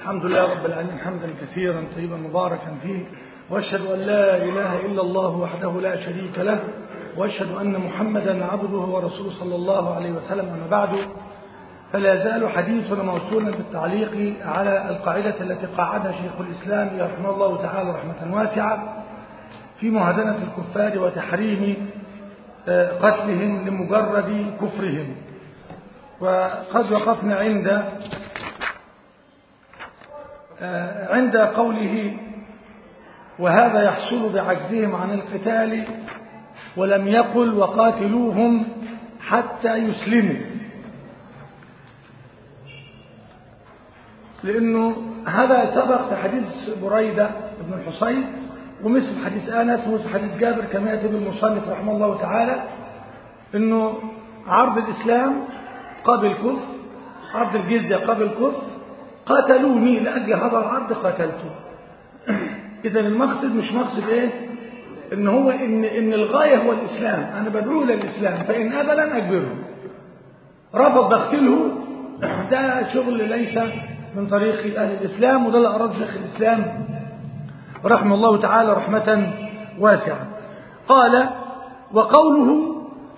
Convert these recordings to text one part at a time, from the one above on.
الحمد لله رب العالمين حمدا كثيرا طيبا مباركا فيه واشهد ان لا اله الا الله وحده لا شريك له واشهد ان محمدا عبده ورسوله صلى الله عليه وسلم اما بعد فلا يزال حديثنا موصولا بالتعليق على القاعده التي قاعدها شيخ الاسلام رحمه الله تعالى رحمه واسعه في مهادنه الكفار وتحريم قتلهم لمجرد كفرهم وقد وقفنا عند عند قوله وهذا يحصل بعجزهم عن القتال ولم يقل وقاتلوهم حتى يسلموا لأنه هذا سبق في حديث بريدة بن الحصين ومثل حديث أنس ومثل حديث جابر كما يأتي بالمصنف رحمه الله تعالى أنه عرض الإسلام قبل كفر عرض الجزية قبل كفر قاتلوني لأجل هذا العرض قاتلته إذا المقصد مش مقصد إيه إن هو إن, إن الغاية هو الإسلام أنا بدعوه للإسلام فإن أبى لن أجبره رفض بقتله ده شغل ليس من طريق أهل الإسلام وده اللي أراد شيخ الإسلام رحمه الله تعالى رحمة واسعة قال وقوله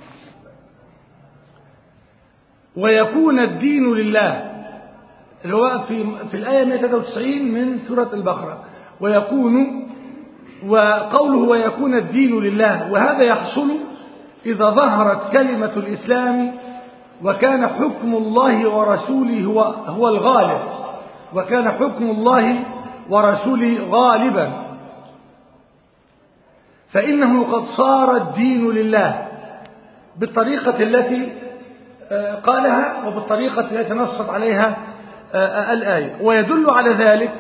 ويكون الدين لله اللي هو في في الآية 193 من سورة البقرة ويكون وقوله ويكون الدين لله وهذا يحصل إذا ظهرت كلمة الإسلام وكان حكم الله ورسوله هو, هو الغالب وكان حكم الله ورسوله غالبا فإنه قد صار الدين لله بالطريقة التي قالها وبالطريقة التي نصت عليها الآية ويدل على ذلك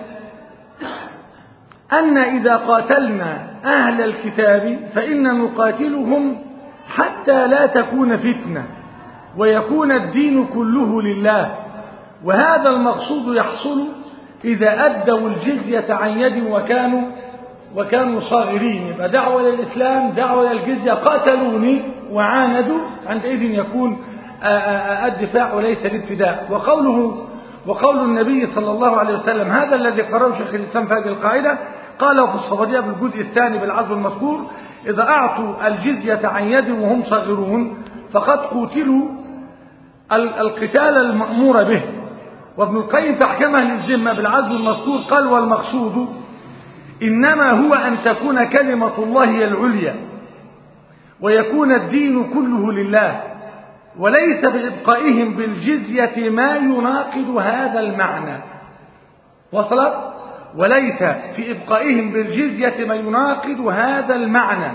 أن إذا قاتلنا أهل الكتاب فإن نقاتلهم حتى لا تكون فتنة ويكون الدين كله لله وهذا المقصود يحصل إذا أدوا الجزية عن يد وكانوا وكانوا صاغرين يبقى دعوة للإسلام دعوة للجزية قاتلوني وعاندوا عندئذ يكون الدفاع وليس الابتداء وقوله وقول النبي صلى الله عليه وسلم هذا الذي قرره شيخ الإسلام في هذه القاعدة قاله في الصفدية في الجزء الثاني بالعزو المذكور إذا أعطوا الجزية عن يد وهم صغيرون فقد قتلوا القتال المأمور به وابن القيم في أحكام أهل الذمة بالعزو المذكور قال والمقصود إنما هو أن تكون كلمة الله هي العليا ويكون الدين كله لله وليس بإبقائهم بالجزية ما يناقض هذا المعنى وصلت وليس في إبقائهم بالجزية ما يناقض هذا المعنى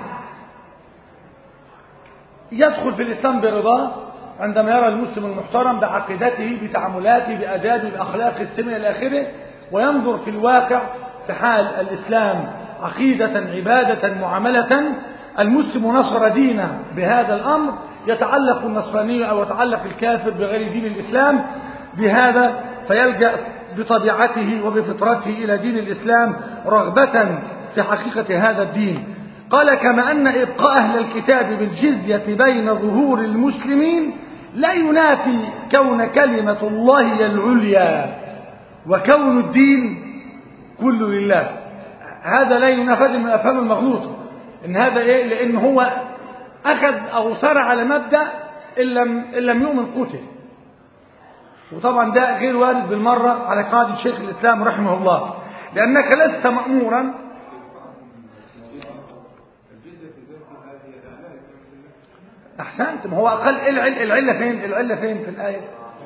يدخل في الإسلام برضاه عندما يرى المسلم المحترم بعقيدته بتعاملاته بأدابه بأخلاقه السمية إلى آخره وينظر في الواقع في حال الإسلام عقيدة عبادة معاملة المسلم نصر دينه بهذا الأمر يتعلق النصرانية أو يتعلق الكافر بغير دين الإسلام بهذا فيلجأ بطبيعته وبفطرته إلى دين الإسلام رغبة في حقيقة هذا الدين قال كما أن إبقاء أهل الكتاب بالجزية بين ظهور المسلمين لا ينافي كون كلمة الله هي العليا وكون الدين كله لله هذا لا ينافي من الأفهام المغلوطة إن هذا إيه لأن هو أخذ أو صار على مبدأ إن لم, إن لم يؤمن قتل وطبعا ده غير وارد بالمرة على قاعدة شيخ الإسلام رحمه الله لأنك لست مأمورا أحسنت ما هو أقل العل العلة فين العلة فين في الآية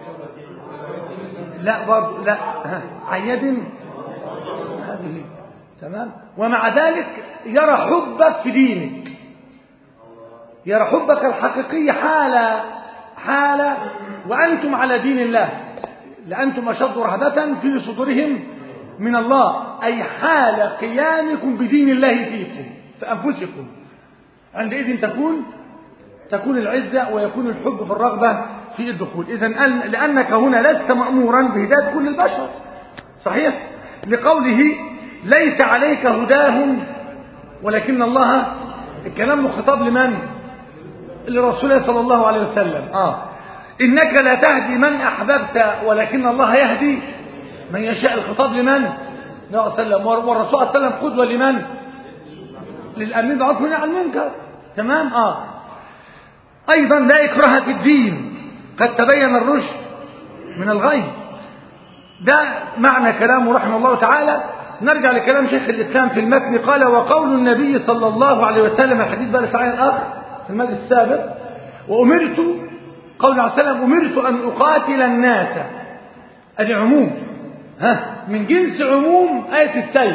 لا برضه لا ها عيد هذه تمام ومع ذلك يرى حبك في دينك يرى حبك الحقيقي حالة حالة وأنتم على دين الله لأنتم أشد رهبة في صدورهم من الله أي حال قيامكم بدين الله فيكم في أنفسكم عندئذ تكون تكون العزة ويكون الحب في الرغبة في الدخول إذا لأنك هنا لست مأمورا بهداية كل البشر صحيح لقوله ليس عليك هداهم ولكن الله الكلام خطاب لمن لرسوله صلى الله عليه وسلم آه إنك لا تهدي من أحببت ولكن الله يهدي من يشاء الخطاب لمن صلى الله عليه وسلم والرسول صلى الله عليه وسلم قدوة لمن للأمين بالعرف والنهي عن المنكر تمام اه أيضا لا إكراه في الدين قد تبين الرشد من الغي ده معنى كلامه رحمه الله تعالى نرجع لكلام شيخ الإسلام في المتن قال وقول النبي صلى الله عليه وسلم الحديث بقى لسعين الأخ في المجلس السابق وأمرت قول عليه وسلم أمرت أن أقاتل الناس أدي عموم ها من جنس عموم آية السيف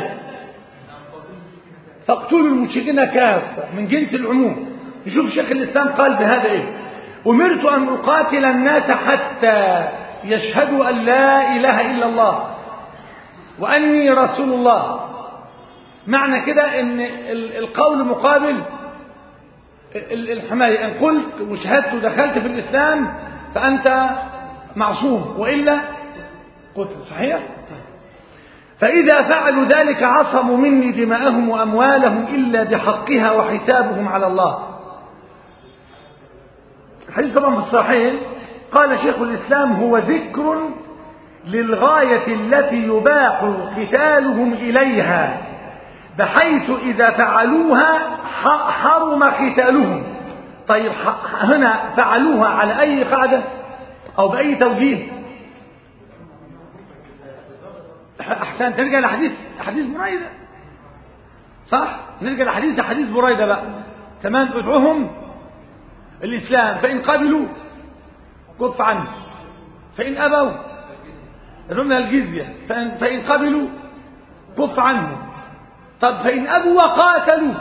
فاقتلوا المشركين كافة من جنس العموم يشوف شيخ الإسلام قال بهذا إيه أمرت أن أقاتل الناس حتى يشهدوا أن لا إله إلا الله وأني رسول الله معنى كده أن القول مقابل الحماية أن قلت وشهدت ودخلت في الإسلام فأنت معصوم وإلا قتل صحيح؟ فإذا فعلوا ذلك عصموا مني دماءهم وأموالهم إلا بحقها وحسابهم على الله الحديث طبعا في الصحيح قال شيخ الإسلام هو ذكر للغاية التي يباح قتالهم إليها بحيث إذا فعلوها حرم قتالهم طيب هنا فعلوها على أي قاعدة أو بأي توجيه أحسن ترجع لحديث حديث بريدة صح نرجع لحديث حديث بريدة بقى تمام ادعوهم الإسلام فإن قبلوا كف عنه فإن أبوا ادعونا الجزية فإن, فإن قبلوا كف عنه طب فإن أبوا وقاتلوك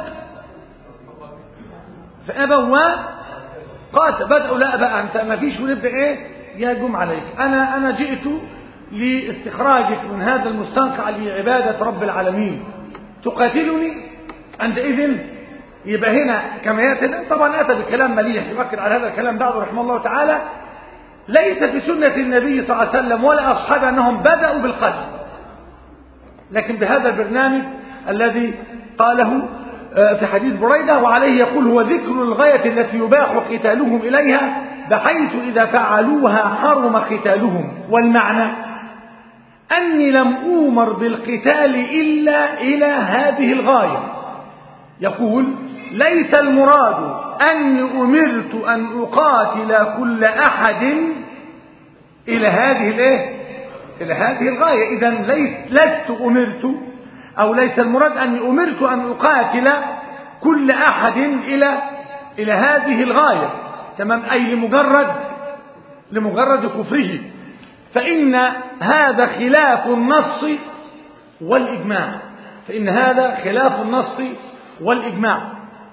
فأبوا وقاتل بدأوا لا بقى أنت ما فيش ونبدأ إيه يهجم عليك أنا أنا جئت لاستخراجك من هذا المستنقع لعبادة رب العالمين تقاتلني عندئذ يبقى هنا كما يأتي طبعا أتى بكلام مليح يؤكد على هذا الكلام بعده رحمه الله تعالى ليس في سنة النبي صلى الله عليه وسلم ولا أصحابه أنهم بدأوا بالقتل لكن بهذا البرنامج الذي قاله في حديث بريدة وعليه يقول هو ذكر الغاية التي يباح قتالهم إليها بحيث إذا فعلوها حرم قتالهم والمعنى أني لم أومر بالقتال إلا إلى هذه الغاية يقول ليس المراد أني أمرت أن أقاتل كل أحد إلى هذه الإيه؟ إلى هذه الغاية إذا ليس لست أمرت أو ليس المراد أني أمرت أن أقاتل كل أحد إلى إلى هذه الغاية تمام أي لمجرد لمجرد كفره فإن هذا خلاف النص والإجماع فإن هذا خلاف النص والإجماع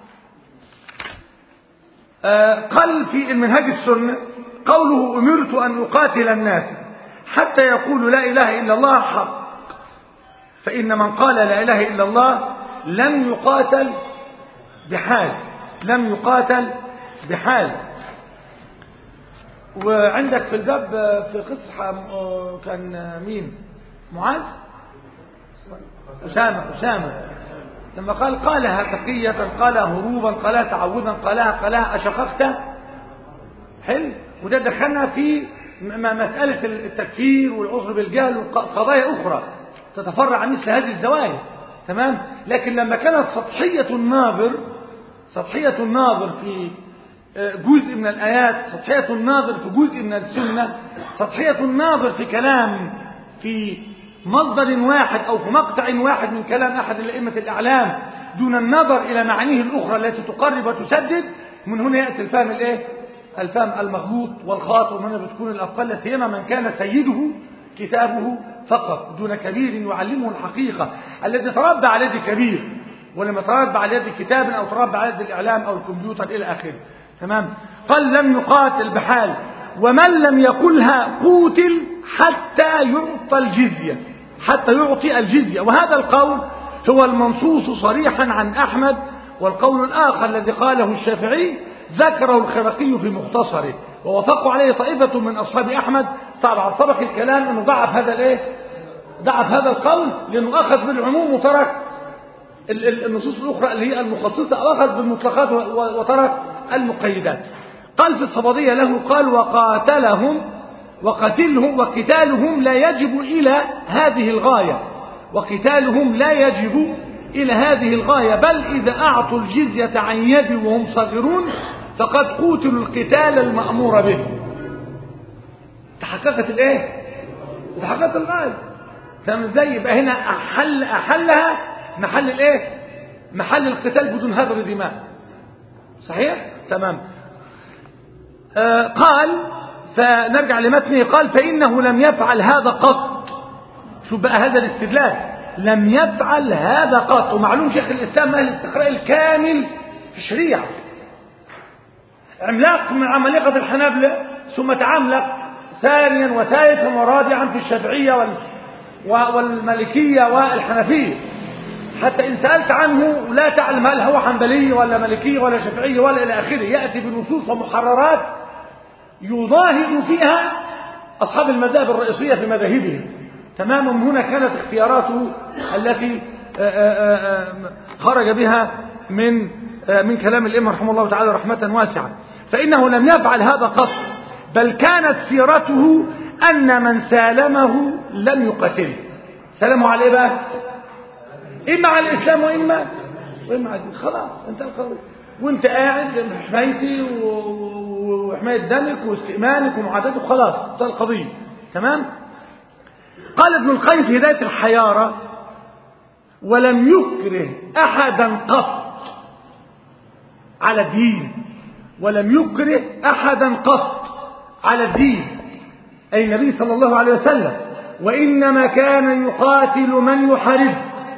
آه قال في المنهج السنة قوله أمرت أن أقاتل الناس حتى يقولوا لا إله إلا الله حق فإن من قال لا إله إلا الله لم يقاتل بحال لم يقاتل بحال وعندك في الباب في قصة كان مين معاذ أسامة أسامة لما قال قالها تقية قالها هروبا قالها تعوذا قالها قالها أشققت حلو وده دخلنا في مسألة التكفير والعذر بالجهل وقضايا أخرى تتفرع عن مثل هذه الزوايا تمام لكن لما كانت سطحية الناظر سطحية الناظر في جزء من الآيات سطحية الناظر في جزء من السنة سطحية الناظر في كلام في مصدر واحد أو في مقطع واحد من كلام أحد الأئمة الأعلام دون النظر إلى معانيه الأخرى التي تقرب وتسدد من هنا يأتي الفهم الإيه؟ الفهم المغلوط والخاطئ ومن بتكون الأفضل لا سيما من كان سيده كتابه فقط دون كبير يعلمه الحقيقة الذي تربى على يد كبير ولما تربى على يد كتاب أو تربى على يد الإعلام أو الكمبيوتر إلى آخره تمام قال لم يقاتل بحال ومن لم يقلها قوتل حتى يعطى الجزية حتى يعطي الجزية وهذا القول هو المنصوص صريحا عن أحمد والقول الآخر الذي قاله الشافعي ذكره الخرقي في مختصره ووافقوا عليه طائفة من أصحاب أحمد طبعا سبق الكلام أنه ضعف هذا الإيه؟ ضعف هذا القول لأنه أخذ بالعموم وترك النصوص الأخرى اللي هي المخصصة أو أخذ بالمطلقات وترك المقيدات قال في الصبادية له قال وقاتلهم وقتلهم وقتالهم لا يجب إلى هذه الغاية وقتالهم لا يجب إلى هذه الغاية بل إذا أعطوا الجزية عن يد وهم صغيرون فقد قوتلوا القتال المأمور به تحققت الايه تحققت الغاية فاهم ازاي يبقى هنا أحل أحلها محل الايه محل القتال بدون هدر دماء صحيح تمام آه قال فنرجع لمتنه قال فإنه لم يفعل هذا قط شوف بقى هذا الاستدلال لم يفعل هذا قط ومعلوم شيخ الإسلام أهل الاستقراء الكامل في الشريعة عملاق من عمالقة الحنابلة ثم تعملق ثانيا وثالثا ورابعا في الشافعية وال والمالكية والحنفية حتى إن سألت عنه لا تعلم هل هو حنبلي ولا مالكي ولا شافعي ولا إلى آخره يأتي بنصوص ومحررات يضاهد فيها أصحاب المذاهب الرئيسية في مذاهبهم تماما هنا كانت اختياراته التي خرج بها من من كلام الإمام رحمه الله تعالى رحمة واسعة فإنه لم يفعل هذا قط بل كانت سيرته أن من سالمه لم يقتله سلمه على إيه بقى إما على الإسلام وإما وإما على الدين خلاص انت القضية وانت قاعد حمايتي وحماية دمك واستئمانك ومعاداتك خلاص انت القضية تمام قال ابن القيم في هداية الحيارة ولم يكره أحدا قط على الدين ولم يكره أحدا قط على الدين أي النبي صلى الله عليه وسلم وإنما كان يقاتل من يحارب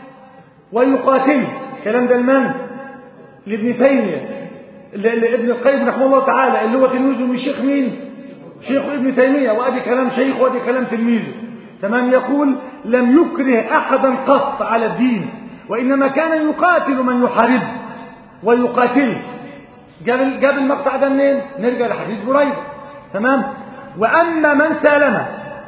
ويقاتل كلام ده لمن؟ لابن تيمية لابن القيم رحمه الله تعالى اللي هو تلميذه من شيخ مين؟ شيخ ابن تيمية وأدي كلام شيخ وأدي كلام تلميذه تمام يقول لم يكره أحدا قط على الدين وإنما كان يقاتل من يحارب ويقاتله جاب جاب المقطع ده منين؟ نرجع لحديث بريدة تمام؟ وأما من سالمه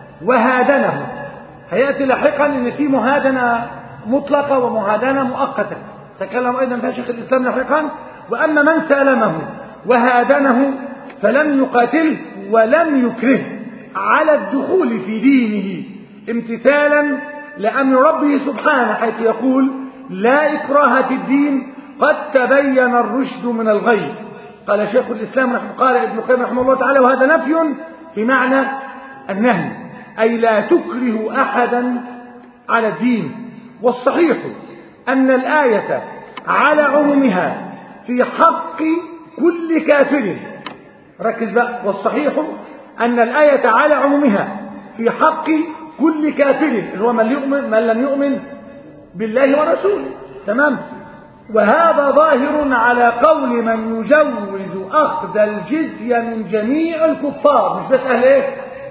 وهادنه هيأتي لاحقا إن في مهادنة مطلقة ومهادنة مؤقتة تكلم أيضا فيها شيخ الإسلام لاحقا وأما من سالمه وهادنه فلم يقاتله ولم يكره على الدخول في دينه امتثالا لأمر ربه سبحانه حيث يقول لا إكراه في الدين قد تبين الرشد من الغي قال شيخ الإسلام رحمه قال ابن القيم رحمه الله تعالى وهذا نفي في معنى النهي أي لا تكره أحدا على الدين والصحيح أن الآية على عمومها في حق كل كافر ركز بقى والصحيح أن الآية على عمومها في حق كل كافر اللي هو من, يؤمن من لم يؤمن بالله ورسوله تمام وهذا ظاهر على قول من يجوز أخذ الجزية من جميع الكفار مش بس أهل إيه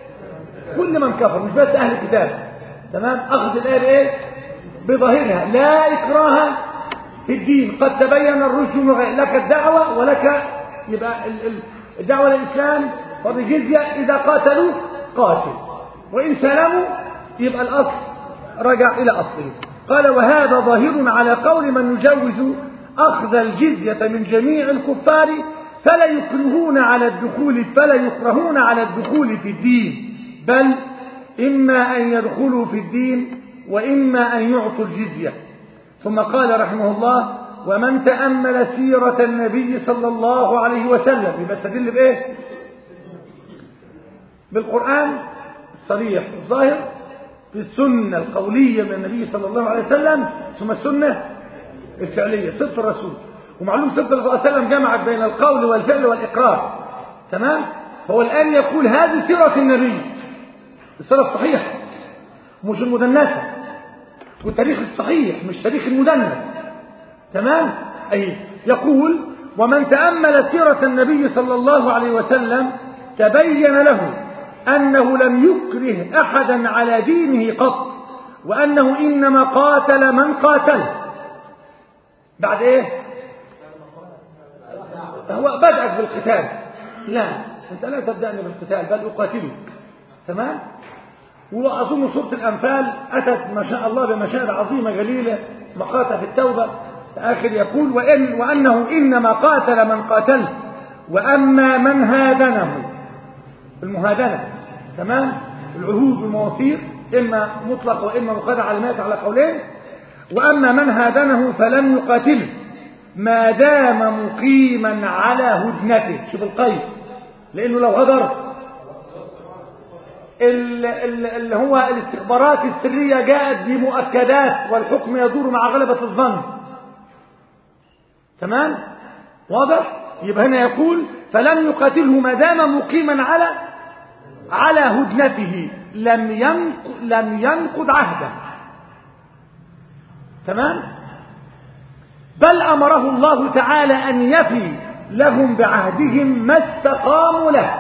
كل من كفر مش بس أهل الكتاب تمام أخذ الآية بإيه بظاهرها لا إكراه في الدين قد تبين الرشد من غير لك الدعوة ولك يبقى الدعوة للإسلام وبجزية إذا قاتلوا قاتل وإن سلموا يبقى الأصل رجع إلى أصله قال وهذا ظاهر على قول من يجوز أخذ الجزية من جميع الكفار فلا يكرهون على الدخول فلا يكرهون على الدخول في الدين بل إما أن يدخلوا في الدين وإما أن يعطوا الجزية ثم قال رحمه الله ومن تأمل سيرة النبي صلى الله عليه وسلم يبقى استدل بإيه بالقرآن الصريح الظاهر في السنة القولية من النبي صلى الله عليه وسلم ثم السنة الفعلية صدق الرسول ومعلوم صدق الرسول صلى الله عليه وسلم جمعت بين القول والفعل والإقرار تمام فهو الآن يقول هذه سيرة النبي السيرة الصحيحة مش المدنسة والتاريخ الصحيح مش تاريخ المدنس تمام أي يقول ومن تأمل سيرة النبي صلى الله عليه وسلم تبين له أنه لم يكره أحدا على دينه قط وأنه إنما قاتل من قاتله بعد إيه هو بدأت بالقتال لا أنت لا تبدأني بالقتال بل أقاتلك تمام وأظن سورة الأنفال أتت ما شاء الله بمشاهد عظيمة جليلة مقاطع في التوبة آخر يقول وإن وأنه إنما قاتل من قاتله وأما من هادنه المهادنة تمام العهود والمواثيق إما مطلق وإما مقدر على مات على قولين وأما من هادنه فلم يقاتله ما دام مقيما على هدنته شوف القيد لأنه لو هدر اللي هو الاستخبارات السرية جاءت بمؤكدات والحكم يدور مع غلبة الظن تمام واضح يبقى هنا يقول فلم يقاتله ما دام مقيما على على هدنته لم ينقض لم ينقض عهده تمام بل امره الله تعالى ان يفي لهم بعهدهم ما استقاموا له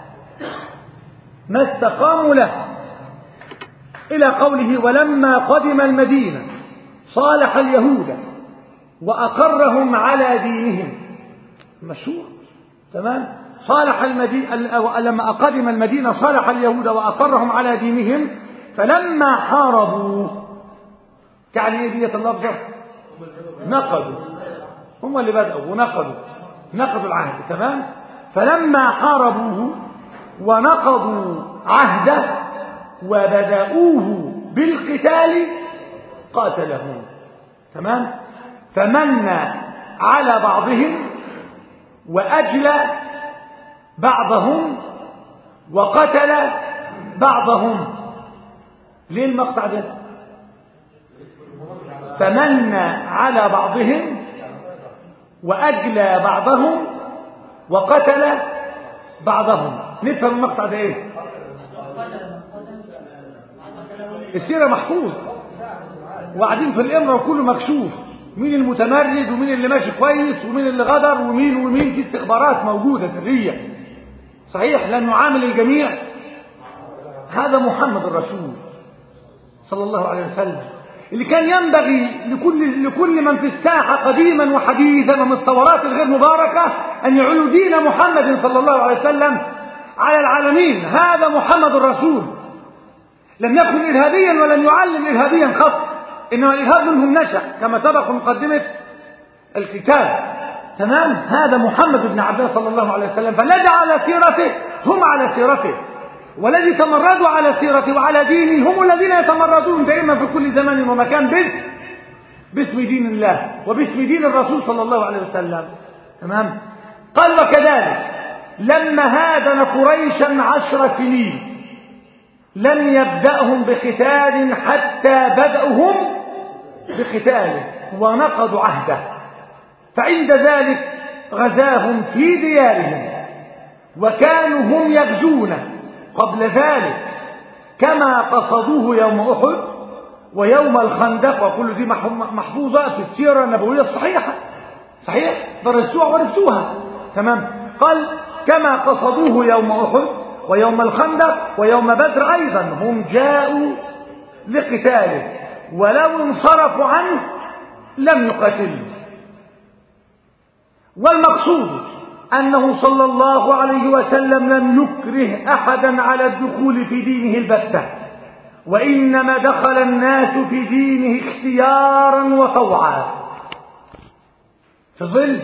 ما استقاموا له الى قوله ولما قدم المدينه صالح اليهود واقرهم على دينهم مشهور تمام صالح المدينة لما قدم المدينة صالح اليهود وأقرهم على دينهم فلما حاربوا تعني ايه دية اللفظة نقضوا هم اللي بدأوا ونقضوا نقضوا العهد تمام فلما حاربوه ونقضوا عهده وبدأوه بالقتال قاتلهم تمام فمن على بعضهم وأجلى بعضهم وقتل بعضهم ليه المقطع ده فمن على بعضهم وأجلى بعضهم وقتل بعضهم نفهم المقطع ده ايه السيرة محفوظ وقاعدين في الإمرة وكله مكشوف مين المتمرد ومين اللي ماشي كويس ومين اللي غدر ومين ومين في استخبارات موجودة سرية صحيح لن نعامل الجميع هذا محمد الرسول صلى الله عليه وسلم اللي كان ينبغي لكل لكل من في الساحة قديما وحديثا ومن الثورات الغير مباركة أن يعلوا دين محمد صلى الله عليه وسلم على العالمين هذا محمد الرسول لم يكن إرهابيا ولم يعلم إرهابيا خط إنما الإرهاب منهم نشأ كما سبق مقدمة الكتاب تمام هذا محمد بن عبد الله صلى الله عليه وسلم فالذي على سيرته هم على سيرته والذي تمردوا على سيرته وعلى دينه هم الذين يتمردون دائما في كل زمان ومكان باسم باسم دين الله وباسم دين الرسول صلى الله عليه وسلم تمام قال وكذلك لما هادن قريشا عشر سنين لم يبدأهم بقتال حتى بدأهم بقتاله ونقضوا عهده فعند ذلك غزاهم في ديارهم وكانوا هم يغزون قبل ذلك كما قصدوه يوم أحد ويوم الخندق وكل دي محفوظة في السيرة النبوية الصحيحة صحيح درستوها وعرفتوها تمام قال كما قصدوه يوم أحد ويوم الخندق ويوم بدر أيضا هم جاءوا لقتاله ولو انصرفوا عنه لم يقاتلوا والمقصود أنه صلى الله عليه وسلم لم يكره أحدا على الدخول في دينه البتة وإنما دخل الناس في دينه اختيارا وطوعا في ظل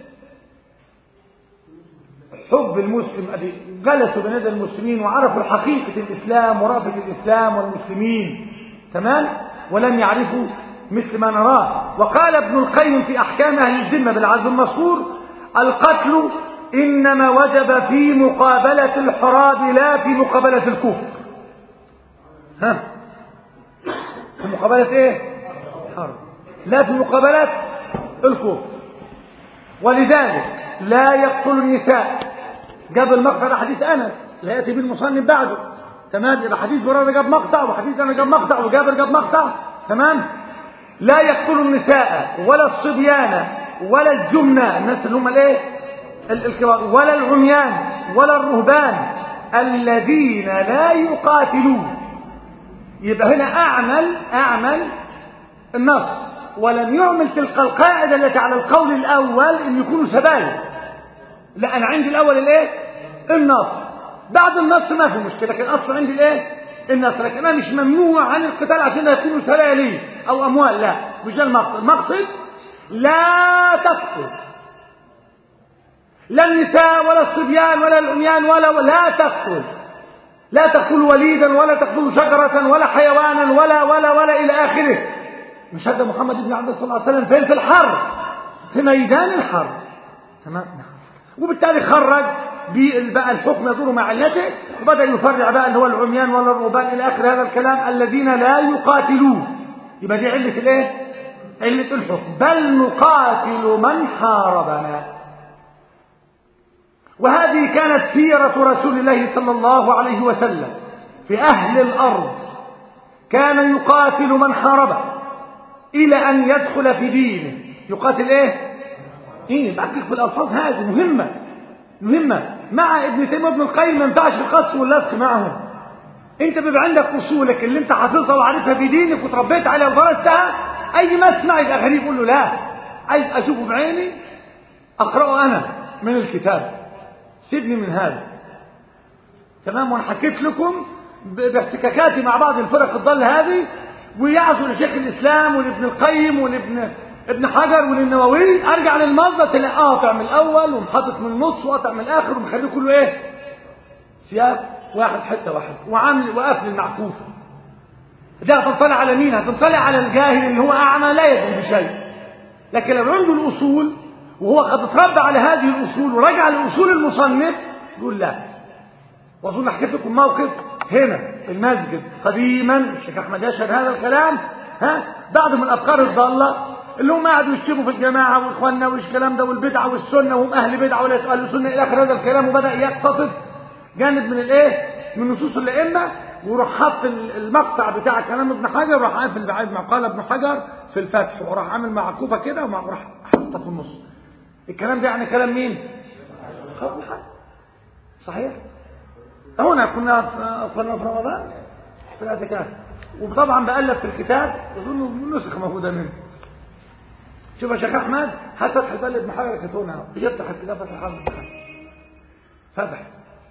حب المسلم أدي جلسوا بين المسلمين وعرفوا حقيقة الإسلام ورأفة الإسلام والمسلمين تمام ولم يعرفوا مثل ما نراه وقال ابن القيم في أحكام أهل الذمة بالعزم المذكور القتل إنما وجب في مقابلة الحراب لا في مقابلة الكفر ها في مقابلة ايه حرب لا في مقابلة الكفر ولذلك لا يقتل النساء جاب المقطع حديث انس لا ياتي بالمصنف بعده تمام يبقى حديث بريره جاب مقطع وحديث انا جاب مقطع وجابر جاب مقطع تمام لا يقتل النساء ولا الصبيان ولا الجمنة الناس اللي هم الايه الكبار ولا العميان ولا الرهبان الذين لا يقاتلون يبقى هنا اعمل اعمل النص ولم يعمل تلك القاعدة التي على القول الأول أن يكونوا سبايا لا أنا عندي الأول الإيه؟ النص بعد النص ما في مشكلة لكن أصلا عندي الإيه؟ النص لكن أنا مش ممنوع عن القتال عشان يكونوا سبايا لي أو أموال لا مش ده المقصد المقصد لا تقتل لا النساء ولا الصبيان ولا العميان ولا لا تقتل لا تقتل وليدا ولا تقتل شجرة ولا حيوانا ولا ولا ولا إلى آخره مش هذا محمد بن عبد الله صلى الله عليه وسلم فين في الحرب في ميدان الحرب تمام وبالتالي خرج بقى الحكم يدور مع علته وبدأ يفرع بقى اللي هو العميان ولا الرهبان إلى آخر هذا الكلام الذين لا يقاتلون يبقى دي علة الايه؟ علة الحكم بل نقاتل من حاربنا وهذه كانت سيرة رسول الله صلى الله عليه وسلم في أهل الأرض كان يقاتل من حاربه إلى أن يدخل في دينه يقاتل إيه؟ إيه بأكد في الألفاظ هذه مهمة مهمة مع ابن تيمية وابن القيم ما ينفعش القص واللصق معهم انت بيبقى عندك اصولك اللي انت حافظها وعارفها في دينك وتربيت عليها ودرستها اي ما اسمع يبقى غريب يقول له لا عايز اشوفه بعيني اقراه انا من الكتاب سيبني من هذا تمام وانا حكيت لكم باحتكاكاتي مع بعض الفرق الضال هذه ويعزوا لشيخ الاسلام ولابن القيم ولابن ابن حجر وللنووي ارجع للمصدر تلاقي قاطع من الاول ومحطط من النص وقاطع من الاخر ومخليه كله ايه سياق واحد حته واحد وعامل وقافل المعكوفه ده هتنطلع على مين هتنطلع على الجاهل اللي هو اعمى لا يدري بشيء لكن لو عنده الاصول وهو قد اتربى على هذه الاصول ورجع لاصول المصنف يقول لا واظن حكيت لكم موقف هنا في المسجد قديما الشيخ احمد يشهد هذا الكلام ها بعض من الافكار الضاله اللي هم قعدوا يشتموا في الجماعه واخواننا وايش الكلام ده والبدعه والسنه وهم اهل بدعه ولا يسالوا سنه الى اخر هذا الكلام وبدا يقتصد جانب من الايه من نصوص الائمه وراح حط المقطع بتاع كلام ابن حجر وراح قافل بعد ما قال ابن حجر في الفتح وراح عامل معكوفه كده وراح حاطه في النص الكلام ده يعني كلام مين ابن حجر صحيح هنا كنا في كنا في رمضان في الاعتكاف وطبعا بألف في الكتاب اظن نسخ موجوده منه شوف يا شيخ احمد هات فتح البلد ابن حجر كتبنا بيفتح الكتاب فتح الحرب ابن حجر فتح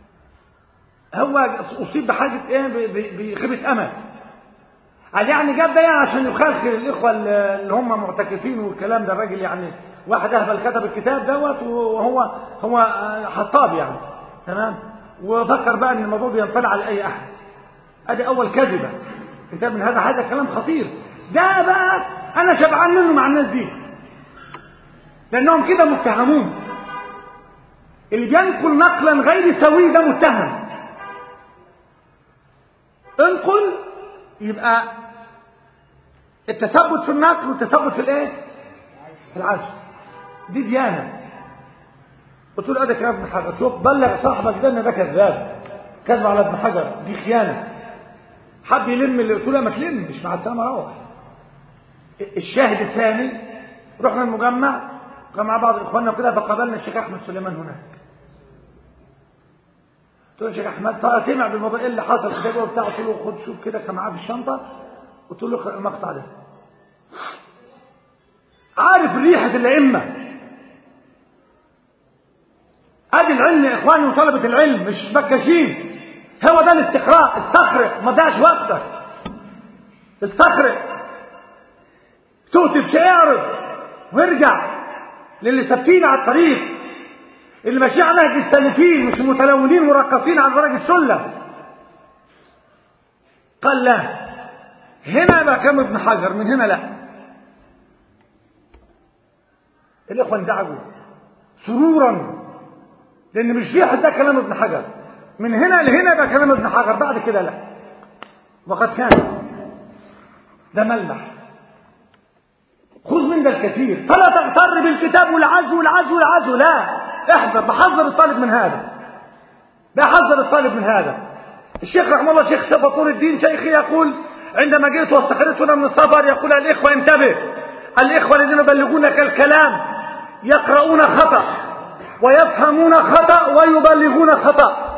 هو اصيب بحاجه ايه بخيبه امل قال يعني جاب ده يعني عشان يخلخل الاخوه اللي هم معتكفين والكلام ده الراجل يعني واحد اهبل كتب الكتاب دوت وهو هو حطاب يعني تمام وفكر بقى ان الموضوع بينطلع على اي احد ادي اول كذبه انت من هذا هذا كلام خطير ده بقى انا شبعان منه مع الناس دي لانهم كده متهمون اللي بينقل نقلا غير سوي ده متهم انقل يبقى التثبت في النقل والتثبت في الايه في العزم دي ديانه قلت له ادي كلام ابن حجر شوف بلغ صاحبك ده ان ده كذاب كذب على ابن حجر دي خيانه حد يلم اللي قلت له ما تلمش مع السلامه روح الشاهد الثاني رحنا المجمع كان مع بعض اخواننا وكده فقابلنا الشيخ احمد سليمان هناك قلت له يا شيخ احمد فسمع بالموضوع ايه اللي حصل في الجدول بتاعه قلت له خد شوف كده كان معاه في الشنطه قلت له المقطع ده عارف ريحه الائمه ادي العلم يا اخواني وطلبه العلم مش بكاشين هو ده الاستقراء استقرئ ما تضيعش وقتك استقرئ تؤتي بشيء اعرض وارجع للي ثابتين على الطريق اللي ماشيين على نهج السالفين مش متلونين مرقصين على درج السلم قال لا هنا بقى كم ابن حجر من هنا لا الاخوه انزعجوا سرورا لان مش في حد ده كلام ابن حجر من هنا لهنا بقى كلام ابن حجر بعد كده لا وقد كان ده ملمح خذ من ده الكثير فلا تغتر بالكتاب والعزو والعزو والعزو لا احذر بحذر الطالب من هذا بحذر الطالب من هذا الشيخ رحمه الله شيخ سفطور الدين شيخي يقول عندما جئت واستخرجت هنا من السفر يقول الإخوة انتبه الإخوة الذين يبلغونك الكلام يقرؤون خطأ ويفهمون خطأ ويبلغون خطأ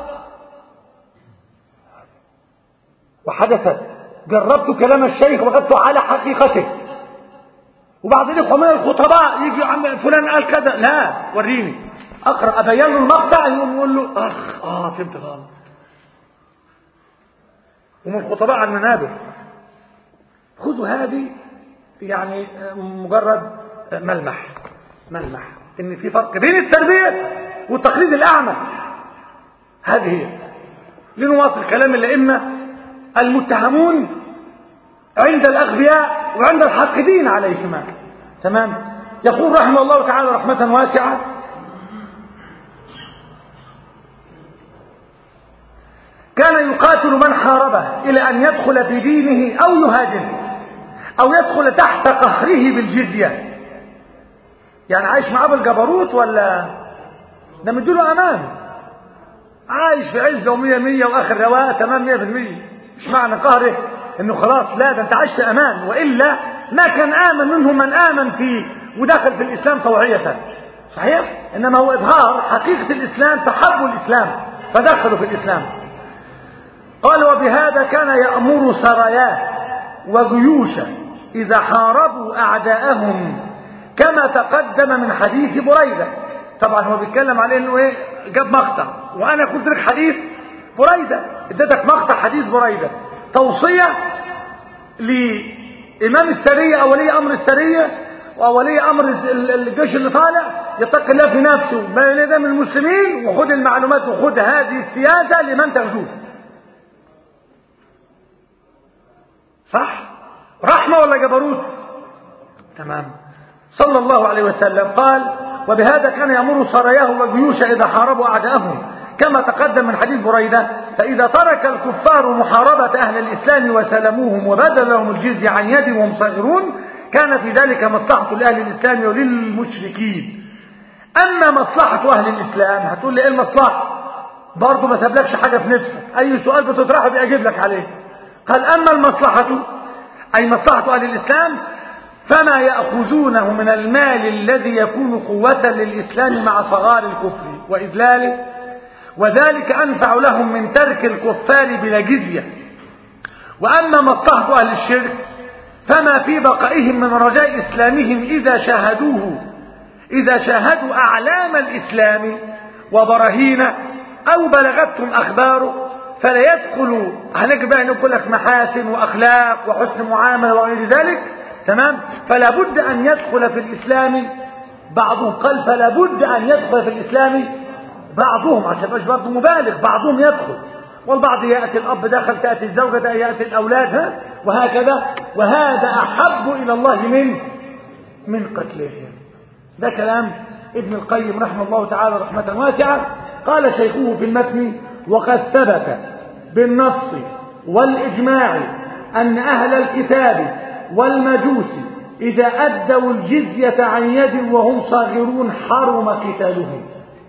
وحدثت جربت كلام الشيخ وغدت على حقيقته وبعض الاخوه من الخطباء يجي عم فلان قال كذا لا وريني اقرا ابين له المقطع يقوم يقول له اخ اه فهمت غلط ومن الخطباء على المنابر خذوا هذه يعني مجرد ملمح ملمح ان في فرق بين التربيه والتقليد الاعمى هذه هي لنواصل كلام الأئمة المتهمون عند الأغبياء وعند الحاقدين عليهما تمام يقول رحمه الله تعالى رحمة واسعة كان يقاتل من حاربه إلى أن يدخل في دينه أو يهاجم أو يدخل تحت قهره بالجزية يعني عايش معاه بالجبروت ولا ده مديله أمان عايش في عزة ومية مية وآخر رواء تمام مية في المية مش معنى قهره انه خلاص لا ده انت عايش في امان والا ما كان امن منهم من امن فيه ودخل في الاسلام طوعيه صحيح انما هو اظهار حقيقه الاسلام تحبوا الاسلام فدخلوا في الاسلام قال وبهذا كان يامر سراياه وجيوشه اذا حاربوا اعداءهم كما تقدم من حديث بريده طبعا هو بيتكلم على انه ايه جاب مقطع وانا قلت لك حديث بريده اديتك مقطع حديث بريده توصية لإمام السرية أو ولي أمر السرية أو ولي أمر الجيش اللي طالع يتقي الله في نفسه ما يلي من المسلمين وخد المعلومات وخد هذه السياسة لمن ترجوه صح رحمة ولا جبروت تمام صلى الله عليه وسلم قال وبهذا كان يأمر سراياه وجيوشه إذا حاربوا أعداءهم كما تقدم من حديث بريدة فإذا ترك الكفار محاربة أهل الإسلام وسلموهم وبدل لهم الجزية عن يد وهم صاغرون كان في ذلك مصلحة لأهل الإسلام وللمشركين أما مصلحة أهل الإسلام هتقول لي إيه المصلحة برضه ما سابلكش حاجة في نفسك أي سؤال بتطرحه بيجيب لك عليه قال أما المصلحة أي مصلحة أهل الإسلام فما يأخذونه من المال الذي يكون قوة للإسلام مع صغار الكفر وإذلاله وذلك أنفع لهم من ترك الكفار بلا جزية وأما مصلحة أهل الشرك فما في بقائهم من رجاء إسلامهم إذا شاهدوه إذا شاهدوا أعلام الإسلام وبراهين أو بلغتهم أخباره فلا يدخل هناك بقى نقول لك محاسن وأخلاق وحسن معاملة وغير ذلك تمام فلا بد أن يدخل في الإسلام بعضهم قال فلا بد أن يدخل في الإسلام بعضهم عشان مش برضه مبالغ بعضهم يدخل والبعض يأتي الأب دخل تأتي الزوجة يأتي الأولاد ها وهكذا وهذا أحب إلى الله من من قتلهم ده كلام ابن القيم رحمه الله تعالى رحمة واسعة قال شيخه في المتن وقد ثبت بالنص والإجماع أن أهل الكتاب والمجوس إذا أدوا الجزية عن يد وهم صاغرون حرم قتالهم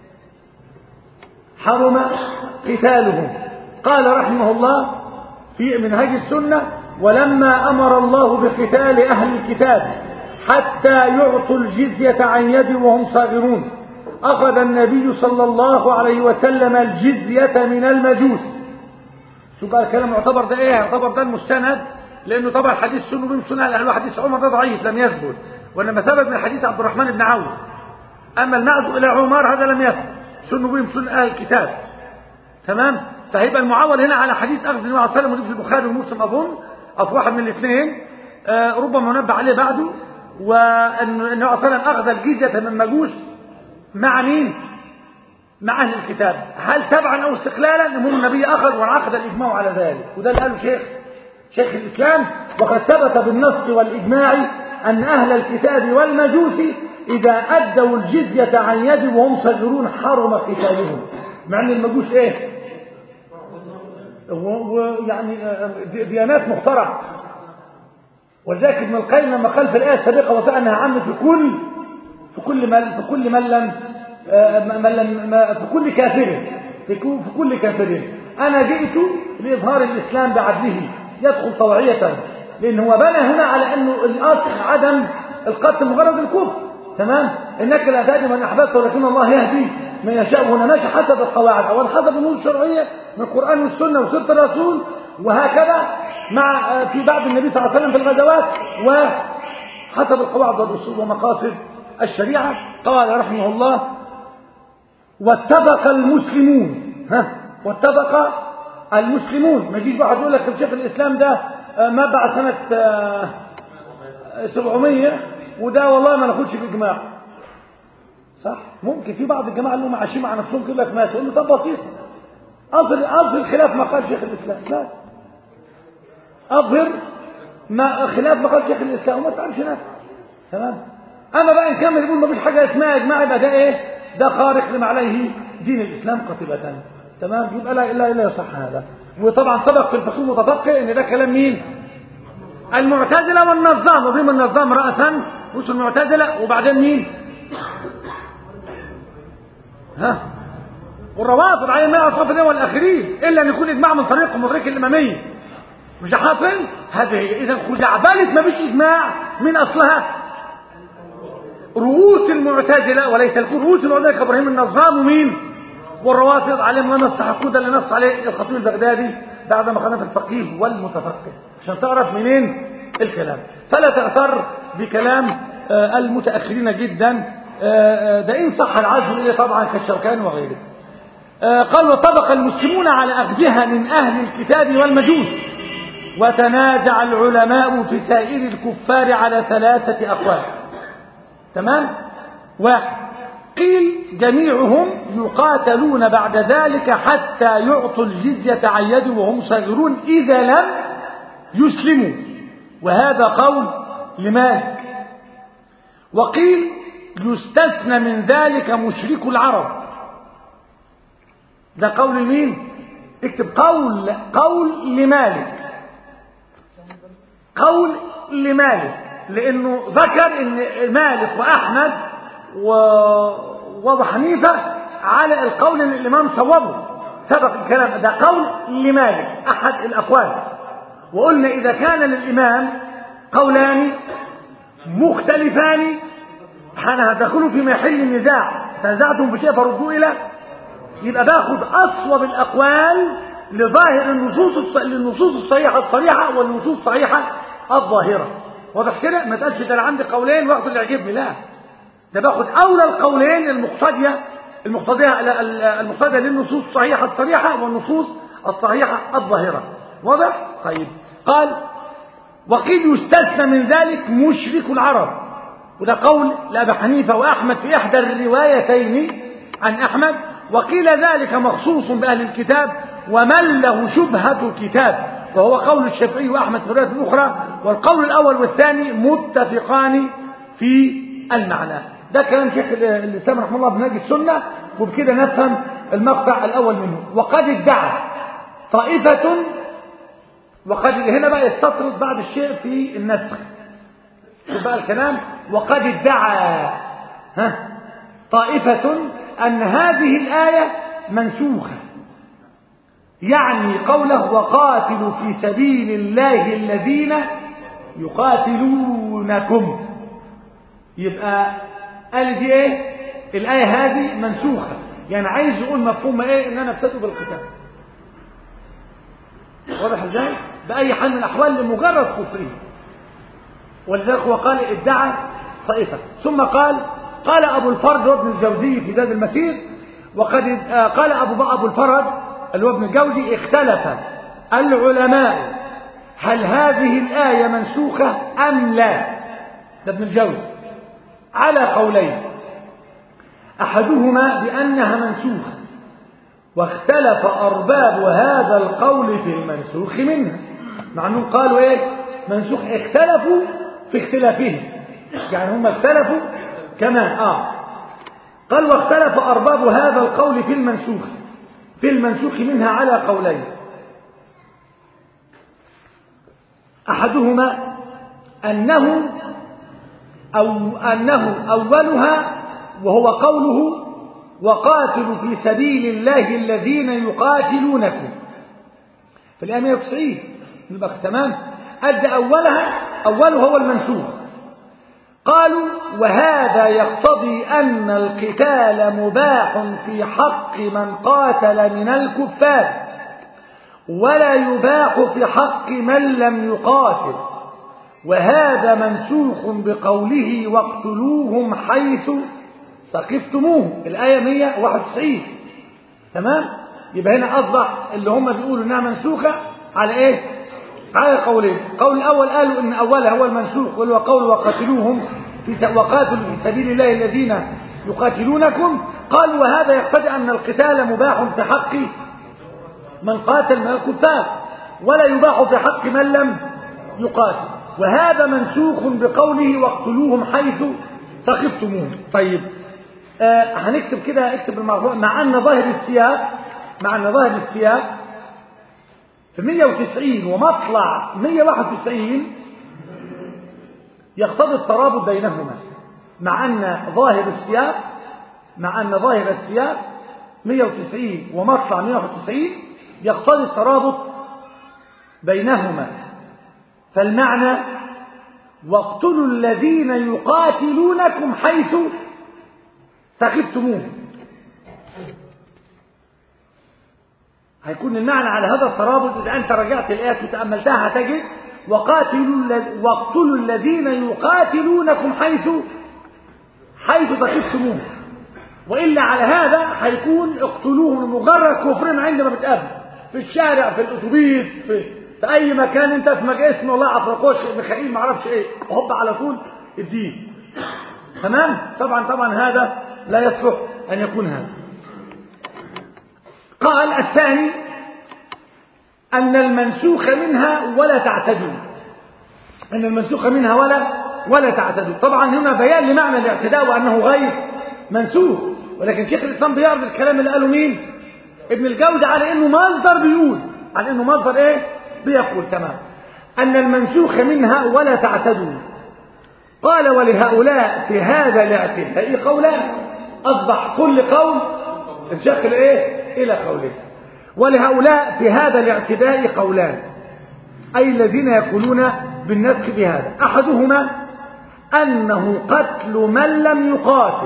حرم قتالهم قال رحمه الله في منهج السنة ولما أمر الله بقتال أهل الكتاب حتى يعطوا الجزية عن يد وهم صاغرون أخذ النبي صلى الله عليه وسلم الجزية من المجوس شو بقى الكلام يعتبر ده ايه يعتبر ده المستند لانه طبعا حديث سنه بن سنه لانه حديث عمر ده ضعيف لم يثبت وانما ثبت من حديث عبد الرحمن بن عوف اما المعزو الى عمر هذا لم يثبت سنه بن سنه اهل الكتاب تمام فهيبقى المعول هنا على حديث اخذ النبي عليه الصلاه والسلام في البخاري ومسلم اظن او في واحد من الاثنين آه ربما ننبه عليه بعده وان النبي عليه الصلاه والسلام اخذ الجزيه من مجوس مع مين؟ مع اهل الكتاب هل تبعا او استقلالا المهم النبي اخذ وانعقد الاجماع على ذلك وده اللي قاله شيخ شيخ الاسلام وقد ثبت بالنص والاجماع ان اهل الكتاب والمجوس اذا ادوا الجزيه عن يد وهم صغيرون حرم قتالهم مع ان المجوس ايه ويعني ديانات مخترعه ولذلك ابن القيم لما قال في الايه السابقه وسأل انها عامه في كل في كل من في كل من لم من لم في كل كافر في كل كافر انا جئت لاظهار الاسلام بعدله يدخل طوعيه لان هو بنى هنا على انه الاصل عدم القتل مجرد الكفر تمام انك لا تهدي من احببت ولكن الله يهدي من يشاء هنا ماشي حسب القواعد اولا حسب النصوص الشرعيه من القران والسنه وسنه الرسول وهكذا مع في بعد النبي صلى الله عليه وسلم في الغزوات وحسب القواعد والرسول ومقاصد الشريعه قال رحمه الله واتفق المسلمون ها واتفق المسلمون ما يجيش واحد يقول لك شيخ الاسلام ده ما بعد سنه 700 وده والله ما ناخدش باجماع صح ممكن في بعض الجماعه اللي هم عايشين مع نفسهم يقول لك ماشي يقول له طب بسيط أظهر أظهر خلاف ما قال شيخ الإسلام لا أظهر ما خلاف ما قال شيخ الإسلام وما تعرفش نفسك تمام أما بقى نكمل يقول ما فيش حاجة اسمها إجماع يبقى ده إيه ده خارق لما عليه دين الإسلام قطبة تمام يبقى لا لا لا يصح هذا وطبعا سبق في الفصول المتفقه ان ده كلام مين المعتزله والنظام وبهم النظام راسا وش المعتزله وبعدين مين ها والروافض على ما اصحاب اليوم والاخرين الا ان يكون اجماع من طريقهم وطريق الاماميه مش ده حاصل هذه هي اذا خزعبلة ما فيش اجماع من اصلها رؤوس المعتزله وليس الكل رؤوس المعتزله كابراهيم النظام ومين والروافض عليهم ما نصحقوا ده اللي نص عليه الخطيب البغدادي بعد ما خلف الفقيه والمتفقه عشان تعرف منين الكلام فلا تغتر بكلام المتاخرين جدا ده ان صح العزم اليه طبعا كالشوكاني وغيره قال وطبق المسلمون على اخذها من اهل الكتاب والمجوس وتنازع العلماء في سائر الكفار على ثلاثه اقوال تمام واحد قيل جميعهم يقاتلون بعد ذلك حتى يعطوا الجزية عن يد وهم صغيرون إذا لم يسلموا وهذا قول لمالك وقيل يستثنى من ذلك مشرك العرب ده قول مين اكتب قول قول لمالك قول لمالك لانه ذكر ان مالك واحمد وابو حنيفه على القول اللي الامام صوبه سبق الكلام ده قول لمالك احد الاقوال وقلنا اذا كان للامام قولان مختلفان هندخلوا في محل النزاع تنازعتم في شيء فردوا الى يبقى باخد اصوب الاقوال لظاهر النصوص للنصوص الصحيحه الصريحه والنصوص الصحيحه الظاهره واضح كده ما تقالش ده انا عندي قولين واخد اللي يعجبني لا ده باخد اولى القولين المقتضيه المقتضيه المقتضيه للنصوص الصحيحه الصريحه والنصوص الصحيحه الظاهره واضح طيب قال وقيل يستثنى من ذلك مشرك العرب وده قول لابي حنيفه واحمد في احدى الروايتين عن احمد وقيل ذلك مخصوص باهل الكتاب ومن له شبهه كتاب وهو قول الشافعي واحمد في الروايه الاخرى والقول الاول والثاني متفقان في المعنى ده كلام شيخ الاسلام رحمه الله بنهج السنه وبكده نفهم المقطع الاول منه وقد ادعى طائفه وقد هنا بقى يستطرد بعض الشيء في النسخ شوف بقى الكلام وقد ادعى ها طائفة أن هذه الآية منسوخة يعني قوله وقاتلوا في سبيل الله الذين يقاتلونكم يبقى قال دي ايه الآية هذه منسوخة يعني عايز يقول مفهوم ايه ان انا ابتدوا بالقتال واضح ازاي بأي حال من الأحوال لمجرد كفره ولذلك هو قال ادعى طائفة ثم قال قال أبو الفرج وابن الجوزي في زاد المسير وقد قال أبو أبو الفرج اللي هو ابن الجوزي اختلف العلماء هل هذه الآية منسوخة أم لا ده ابن الجوزي على قولين أحدهما بأنها منسوخة واختلف أرباب هذا القول في المنسوخ منها مع أنهم قالوا إيه منسوخ اختلفوا في اختلافهم يعني هم اختلفوا كمان آه قال واختلف أرباب هذا القول في المنسوخ في المنسوخ منها على قولين أحدهما أنه أو أنه أولها وهو قوله وقاتلوا في سبيل الله الذين يقاتلونكم في الآية 190 يبقى تمام أدى أولها أوله هو المنسوخ قالوا وهذا يقتضي أن القتال مباح في حق من قاتل من الكفار ولا يباح في حق من لم يقاتل وهذا منسوخ بقوله واقتلوهم حيث ثقفتموه الآية 191 تمام يبقى هنا أصبح اللي هم بيقولوا إنها منسوخة على إيه على قولين القول الأول قالوا إن أولها هو المنسوخ واللي هو قول وقاتلوهم في وقاتلوا في سبيل الله الذين يقاتلونكم قالوا وهذا يقتضي أن القتال مباح في حق من قاتل من الكفار ولا يباح في حق من لم يقاتل وهذا منسوخ بقوله واقتلوهم حيث ثقفتموهم طيب آه هنكتب كده اكتب الموضوع مع ان ظاهر السياق مع ان ظاهر السياق في 190 ومطلع 191 يقتضي الترابط بينهما مع ان ظاهر السياق مع ان ظاهر السياق 190 ومطلع 191 يقتضي الترابط بينهما فالمعنى واقتلوا الذين يقاتلونكم حيث ثقفتموهم هيكون المعنى على هذا الترابط إذا أنت رجعت الآيات وتأملتها هتجد وقاتلوا واقتلوا الذين يقاتلونكم حيث حيث ثقفتموهم وإلا على هذا هيكون اقتلوهم مجرد كفرهم عندما بتقابل في الشارع في الأتوبيس في في أي مكان أنت اسمك اسم والله عفرقوش ميخائيل معرفش إيه هوب على طول الدين تمام طبعا طبعا هذا لا يصلح أن يكون هذا قال الثاني أن المنسوخ منها ولا تعتدوا أن المنسوخ منها ولا ولا تعتدوا طبعا هنا بيان لمعنى الاعتداء وأنه غير منسوخ ولكن شيخ الإسلام بيعرض الكلام اللي قاله مين ابن الجوزي على انه مصدر بيقول على انه مصدر ايه بيقول تمام ان المنسوخ منها ولا تعتدوا قال ولهؤلاء في هذا الاعتداء قولان اصبح كل قول انشكل ايه الى قولين ولهؤلاء في هذا الاعتداء قولان اي الذين يقولون بالنسخ بهذا احدهما انه قتل من لم يقاتل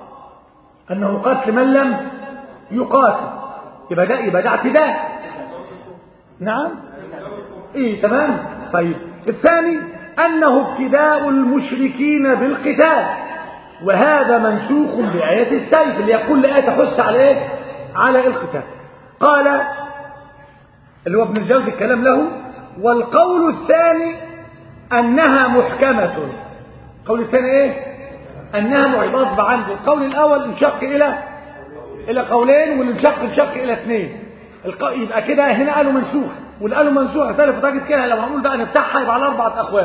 انه قتل من لم يقاتل يبقى ده يبقى ده اعتداء نعم ايه تمام طيب الثاني انه ابتداء المشركين بالقتال وهذا منسوخ بآية السيف اللي يقول لآية تحث على ايه على القتال قال اللي هو ابن الجوزي الكلام له والقول الثاني انها محكمة القول الثاني ايه انها معباط عنده القول الاول انشق الى الى قولين واللي انشق انشق الى اثنين الق... يبقى كده هنا قالوا منسوخ واللي قالوا منسوخ ثالث درجه كده لو هنقول بقى نفتحها يبقى على اربعه اقوال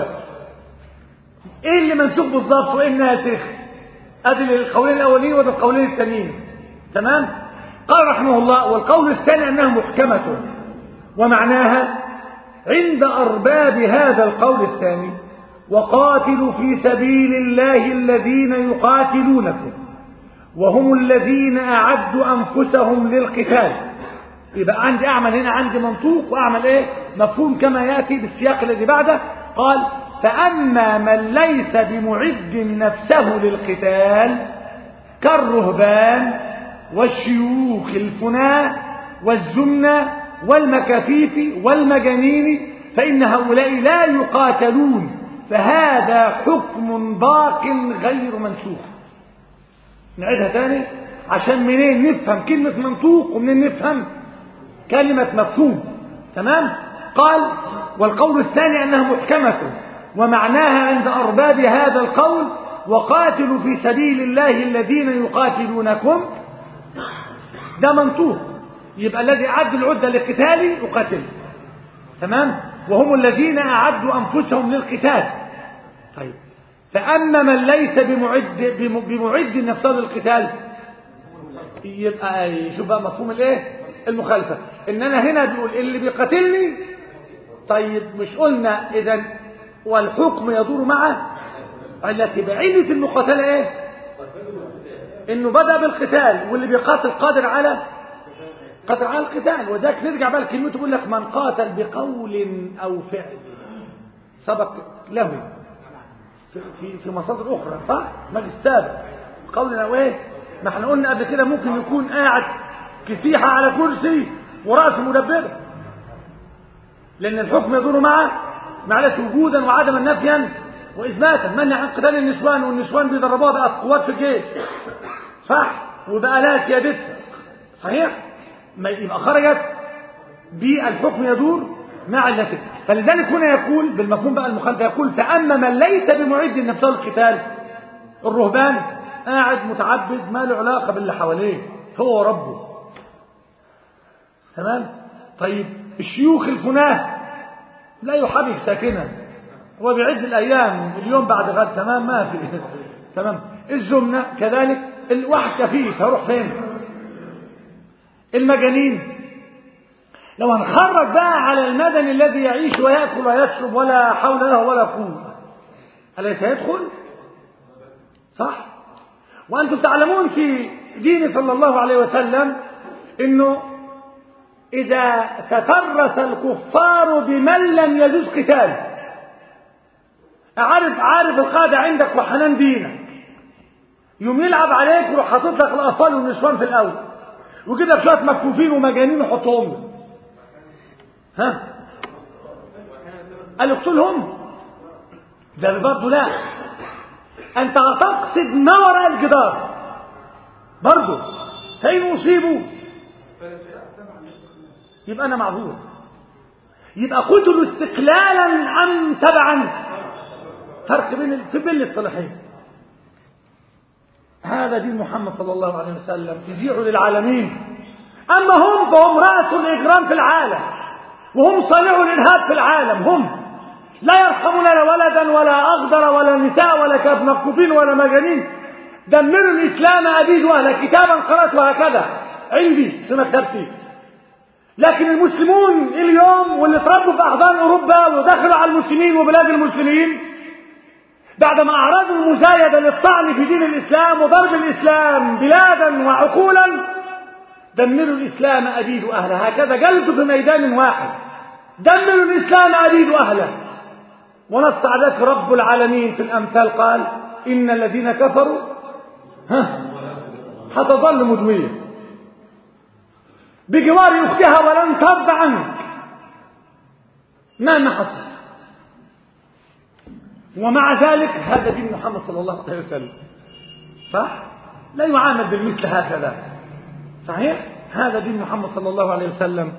ايه اللي منسوخ بالظبط وايه الناسخ ادي القولين الاولين وادي القولين الثانيين تمام قال رحمه الله والقول الثاني انها محكمه ومعناها عند ارباب هذا القول الثاني وقاتلوا في سبيل الله الذين يقاتلونكم وهم الذين أعدوا أنفسهم للقتال يبقى عندي أعمل هنا عندي منطوق وأعمل إيه مفهوم كما يأتي بالسياق الذي بعده قال فأما من ليس بمعد نفسه للقتال كالرهبان والشيوخ الفناء والزمنة والمكافيف والمجانين فإن هؤلاء لا يقاتلون فهذا حكم باق غير منسوخ نعيدها تاني عشان منين نفهم كلمة منطوق ومنين نفهم كلمة مفهوم تمام قال والقول الثاني أنها محكمة ومعناها عند أرباب هذا القول وقاتلوا في سبيل الله الذين يقاتلونكم ده منطوق يبقى الذي أعد العدة للقتال يقاتل تمام وهم الذين أعدوا أنفسهم للقتال طيب فأما من ليس بمعد بمعد نفسه للقتال يبقى شوف بقى مفهوم الايه المخالفة ان انا هنا بيقول اللي بيقاتلني طيب مش قلنا اذا والحكم يدور معه التي بعلة المقاتلة ايه انه بدأ بالقتال واللي بيقاتل قادر على قاتل على القتال وذلك نرجع بقى لكلمته يقول لك من قاتل بقول او فعل سبق له في في, في مصادر اخرى صح مجلس السابق قول او ايه ما احنا قلنا قبل كده ممكن يكون قاعد كسيحة على كرسي ورأسه مدبرة لأن الحكم يدور معه معلش وجودا وعدما نفيا وإثباتا منع عن قتال النسوان والنسوان بيدربوها بقى في قوات في الجيش صح وبقى لها سيادتها صحيح ما يبقى خرجت بالحكم يدور مع التي فلذلك هنا يقول بالمفهوم بقى المخالفة يقول فأما من ليس بمعد نفسه للقتال الرهبان قاعد متعبد ما له علاقة باللي حواليه هو وربه تمام طيب الشيوخ الفناه لا يحرك ساكنه هو بيعد الايام اليوم بعد غد تمام ما في تمام الزمنه كذلك الواحد كفيف هيروح فين المجانين لو هنخرج بقى على المدني الذي يعيش ويأكل ويشرب ولا حول له ولا قوة أليس يدخل؟ صح؟ وأنتم تعلمون في دين صلى الله عليه وسلم أنه إذا تترس الكفار بمن لم يجوز قتاله عارف عارف القاعدة عندك وحنان دينك يوم يلعب عليك ويروح حاطط لك الأطفال والنسوان في الأول وكده شوية مكفوفين ومجانين ويحطهم لك ها قال اقتلهم ده برضه لا انت تقصد ما وراء الجدار برضه فإن أصيبوا يبقى أنا معذور يبقى قتلوا استقلالا أم تبعا فرق بين في بين الصالحين هذا دين محمد صلى الله عليه وسلم تذيع للعالمين أما هم فهم رأس الإجرام في العالم وهم صانعوا الإرهاب في العالم هم لا يرحمون لا ولدا ولا أغدر ولا نساء ولا كاب مكفوفين ولا مجانين دمروا الإسلام أبيد أهل كتابا قرأته هكذا عندي في مكتبتي لكن المسلمون اليوم واللي تربوا في أحضان أوروبا ودخلوا على المسلمين وبلاد المسلمين بعدما أعرضوا المزايدة للطعن في دين الإسلام وضرب الإسلام بلادا وعقولا دمروا الإسلام أبيد أهله هكذا جلدوا في ميدان واحد دمروا الإسلام أبيد أهله ونص على ذلك رب العالمين في الأمثال قال إن الذين كفروا ها هتظل مدوية بجوار أختها ولن ترضى عنك مهما حصل ومع ذلك هذا دين محمد صلى الله عليه وسلم صح؟ لا يعامل بالمثل هكذا صحيح؟ هذا دين محمد صلى الله عليه وسلم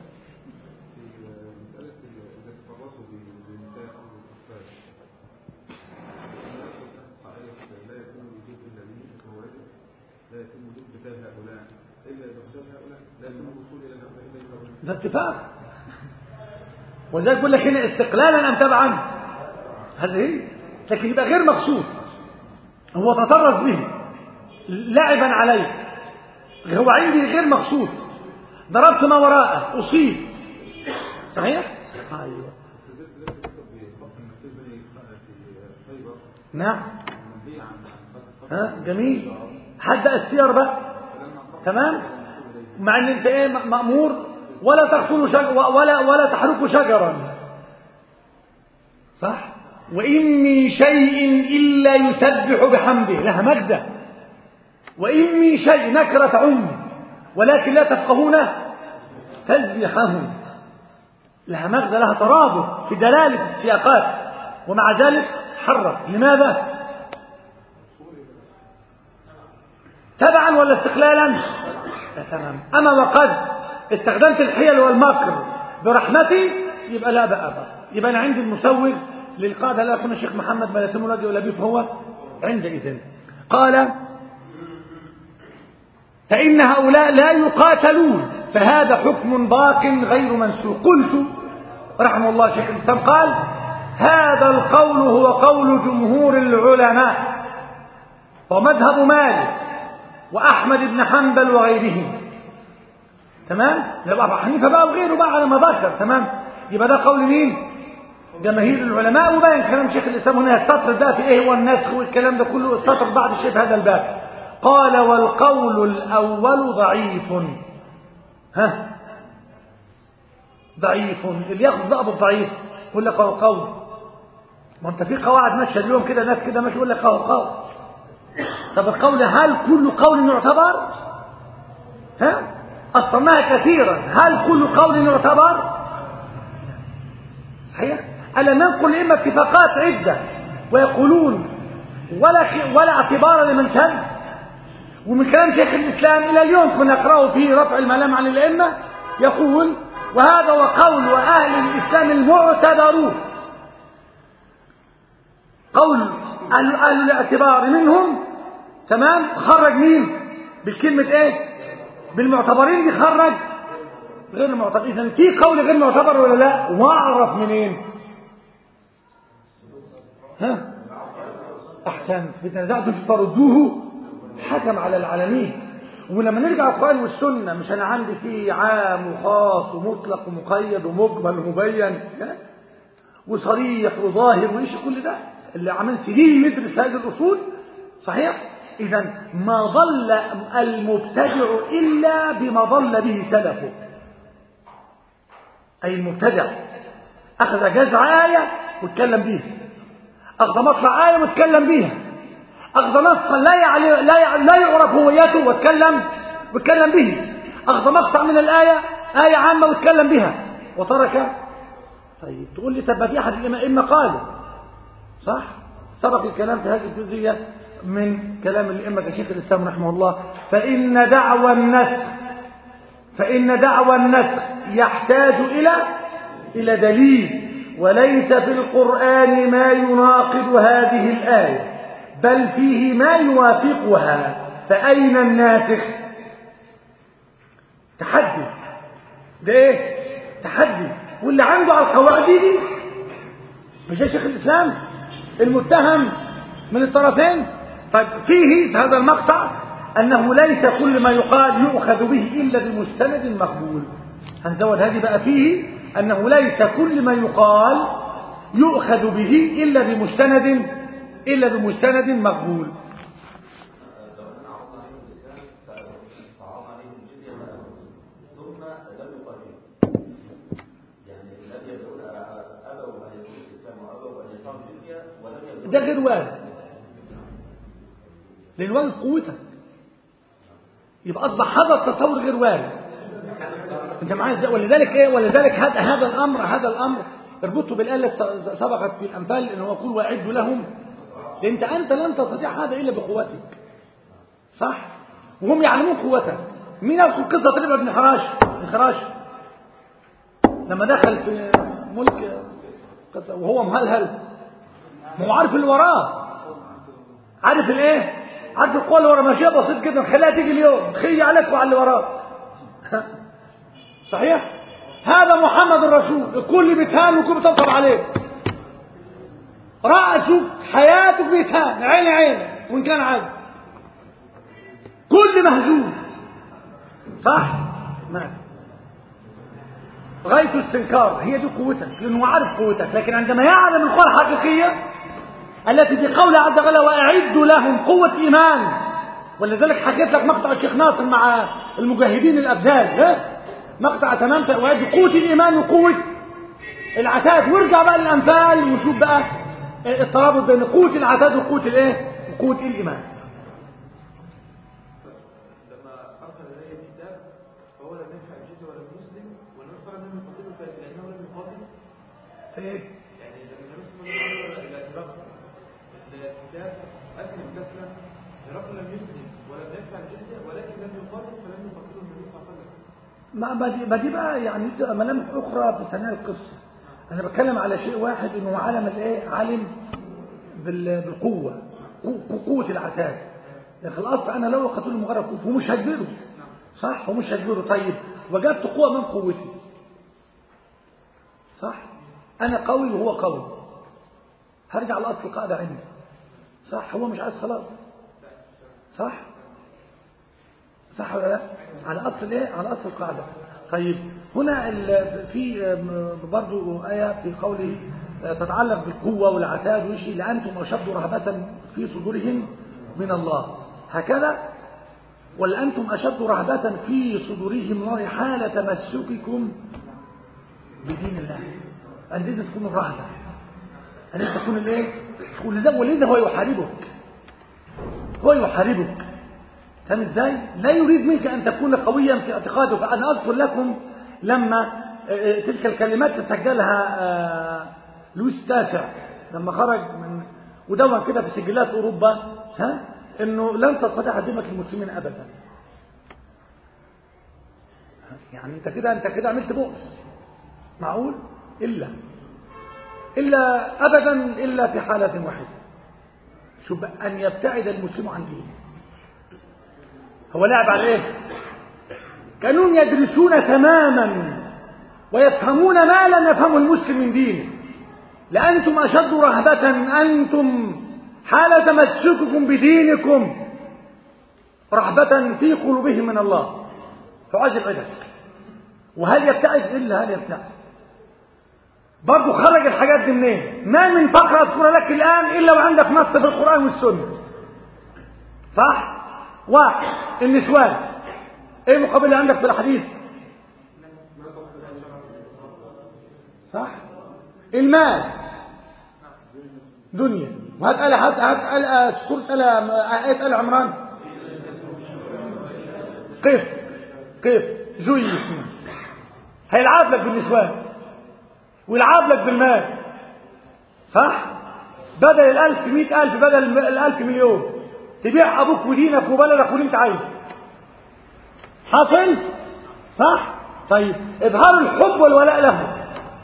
ده اتفاق وذلك يقول لك هنا استقلالا ام تبعا هذه هي لكن يبقى غير مقصود هو تطرز به لعبا عليه هو عندي غير مقصود ضربت ما وراءه اصيب صحيح ايوه نعم ها جميل حد السير بقى تمام مع ان انت ايه مامور ولا تقتلوا شج... ولا ولا تحرقوا شجرا صح وان من شيء الا يسبح بحمده لها مغزى وان من شيء نكره عم ولكن لا تفقهون تسبيحهم لها مغزى لها ترابط في دلاله السياقات ومع ذلك حرك لماذا تبعا ولا استقلالا لا تمام اما وقد استخدمت الحيل والمكر برحمتي يبقى لا بقى, بقى. يبقى انا عندي المسوغ للقاعده لا يكون الشيخ محمد ما يتم رجل ولا بيه هو عندئذ قال فإن هؤلاء لا يقاتلون فهذا حكم باق غير منسوخ قلت رحمه الله شيخ الإسلام قال هذا القول هو قول جمهور العلماء ومذهب مالك وأحمد بن حنبل وغيرهم تمام يبقى أبو حنيفة بقى وغيره بقى على ما ذكر تمام يبقى ده قول مين جماهير العلماء وبين كلام شيخ الإسلام هنا يستطرد بقى في إيه هو النسخ والكلام ده كله استطرد بعض الشيء في هذا الباب قال والقول الأول ضعيف ها ضعيف اللي ياخذ بقى بالضعيف يقول لك هو قول ما انت في قواعد ماشيه اليوم كده ناس كده ماشي يقول لك هو قول طب القول هل كل قول يعتبر ها أصلناها كثيرا هل كل قول يعتبر صحيح ألا ننقل إما اتفاقات عدة ويقولون ولا ولا اعتبار لمن شذ ومن كلام شيخ الإسلام إلى اليوم كنا نقرأه في رفع الملام عن الأئمة يقول وهذا هو قول أهل الإسلام المعتبرون قول أهل, أهل الاعتبار منهم تمام خرج مين بالكلمة ايه بالمعتبرين دي خرج غير معتبر اذا في قول غير معتبر ولا لا واعرف منين ها احسن فتنازعتم فردوه حكم على العالمين ولما نرجع القرآن والسنة مش أنا عندي فيه عام وخاص ومطلق ومقيد ومجمل ومبين وصريح وظاهر وإيش كل ده اللي عمل سنين ندرس هذه الأصول صحيح إذا ما ضل المبتدع إلا بما ضل به سلفه أي المبتدع أخذ جزع آية واتكلم بيها أخذ مطلع آية واتكلم بيها أخذ نصا لا يعلي لا يعلي لا يعرف هويته واتكلم واتكلم به أخذ مقطع من الآية آية عامة واتكلم بها وترك طيب تقول لي طب في أحد الأئمة قال صح سبق الكلام في هذه الجزئية من كلام الأئمة كشيخ الإسلام رحمه الله فإن دعوى النسخ فإن دعوى النسخ يحتاج إلى إلى دليل وليس في القرآن ما يناقض هذه الآية بل فيه ما يوافقها فأين الناسخ تحدي ده ايه تحدي واللي عنده على القواعد دي مش يا شيخ الإسلام المتهم من الطرفين طيب فيه في هذا المقطع أنه ليس كل ما يقال يؤخذ به إلا بمستند مقبول هنزود هذه بقى فيه أنه ليس كل ما يقال يؤخذ به إلا بمستند إلا بمستند مقبول ده غير وارد لأن وارد قوتك يبقى أصبح هذا التصور غير وارد أنت معايا ازاي ولذلك إيه ولذلك هذا هذا الأمر هذا الأمر اربطه بالآية التي سبقت في الأنفال إنه يقول وأعدوا لهم لأنت أنت لن تستطيع هذا إلا بقوتك صح وهم يعلمون قوتك مين يذكر قصة ربع بن حراش بن خراش لما دخل في ملك وهو مهلهل ما هو عارف اللي وراه عارف الايه عارف القوة اللي وراه ماشية بسيط جدا خليها تيجي اليوم تخيل عليك وعلى اللي وراك صحيح هذا محمد الرسول الكل بيتهان والكل بيطبطب عليه رأسك حياتك بيتهان عيني عيني وإن كان عادي كل مهزوم صح؟ مات غاية الاستنكار هي دي قوتك لأنه عارف قوتك لكن عندما يعلم القوة الحقيقية التي في قول عز وجل وأعدوا لهم قوة إيمان ولذلك حكيت لك مقطع الشيخ ناصر مع المجاهدين الأبزاز ها؟ مقطع تمام وأعد قوة الإيمان وقوة العتاد وارجع بقى للأنفال وشوف بقى الترابط بين قوة العتاد وقوة الايه؟ وقوة الإيمان لما ارسل اليه الكتاب فهو لم يدفع الجزيه ولا المسلم والنبي صلى الله عليه وسلم لم يقاتله لانه لم يقاتل ايه؟ يعني لما النبي صلى الله عليه وسلم الى هرقل الكتاب اسلم تسلم هرقل لم يسلم ولم يدفع الجزيه ولكن لم يقاتل فلم يقاتله النبي صلى الله عليه وسلم ما ما دي, ما دي بقى يعني دي ملامح اخرى في ثنايا القصه انا بتكلم على شيء واحد انه علم الايه علم بال- بالقوه قو- قوه العتاد لكن الاصل انا لو قتلوا مجرد كفر ومش هجبره صح ومش هجبره طيب وجدت قوه من قوتي صح انا قوي وهو قوي هرجع لاصل القاعده عندي صح هو مش عايز خلاص صح صح ولا لا على اصل ايه على اصل القاعده طيب هنا ال- في آم، برضو آية في قوله آه، تتعلق بالقوة والعتاد وشيء لأنتم أشد رهبة في صدورهم من الله هكذا ولا أنتم أشد رهبة في صدورهم من الله حال تمسككم بدين الله عندنا تكون الرهبة عندنا تكون الايه ولذا ولذا هو يحاربك هو يحاربك فاهم ازاي لا يريد منك ان تكون قويا في اعتقادك انا اذكر لكم لما آه، آه، تلك الكلمات سجلها آه، لويس التاسع لما خرج من ودون كده في سجلات اوروبا ها انه لن تستطيع هزيمه المسلمين ابدا يعني انت كده انت كده عملت بؤس معقول الا الا ابدا الا في حاله واحده شوف بقى، ان يبتعد المسلم عن دينه هو لعب على ايه كانهم يدرسون تماما ويفهمون ما لم يفهمه المسلم من دينه لأنتم أشد رهبة أنتم حال تمسككم بدينكم رهبة في قلوبهم من الله فعجب عدد وهل يبتعد إلا هل يبتعد برضه خرج الحاجات دي منين ما من فقرة أذكرها لك الآن إلا وعندك نص في القرآن والسنة صح واحد النسوان ايه المقابل اللي عندك في الحديث صح المال دنيا وهات قال هات هات قال سورة قال آية آل عمران قف قف زي هيلعب لك بالنسوان ويلعب لك بالمال صح بدل الألف مئة ألف بدل الألف مليون تبيع أبوك ودينك وبلدك واللي أنت عايزه حاصل صح طيب إظهار الحب والولاء له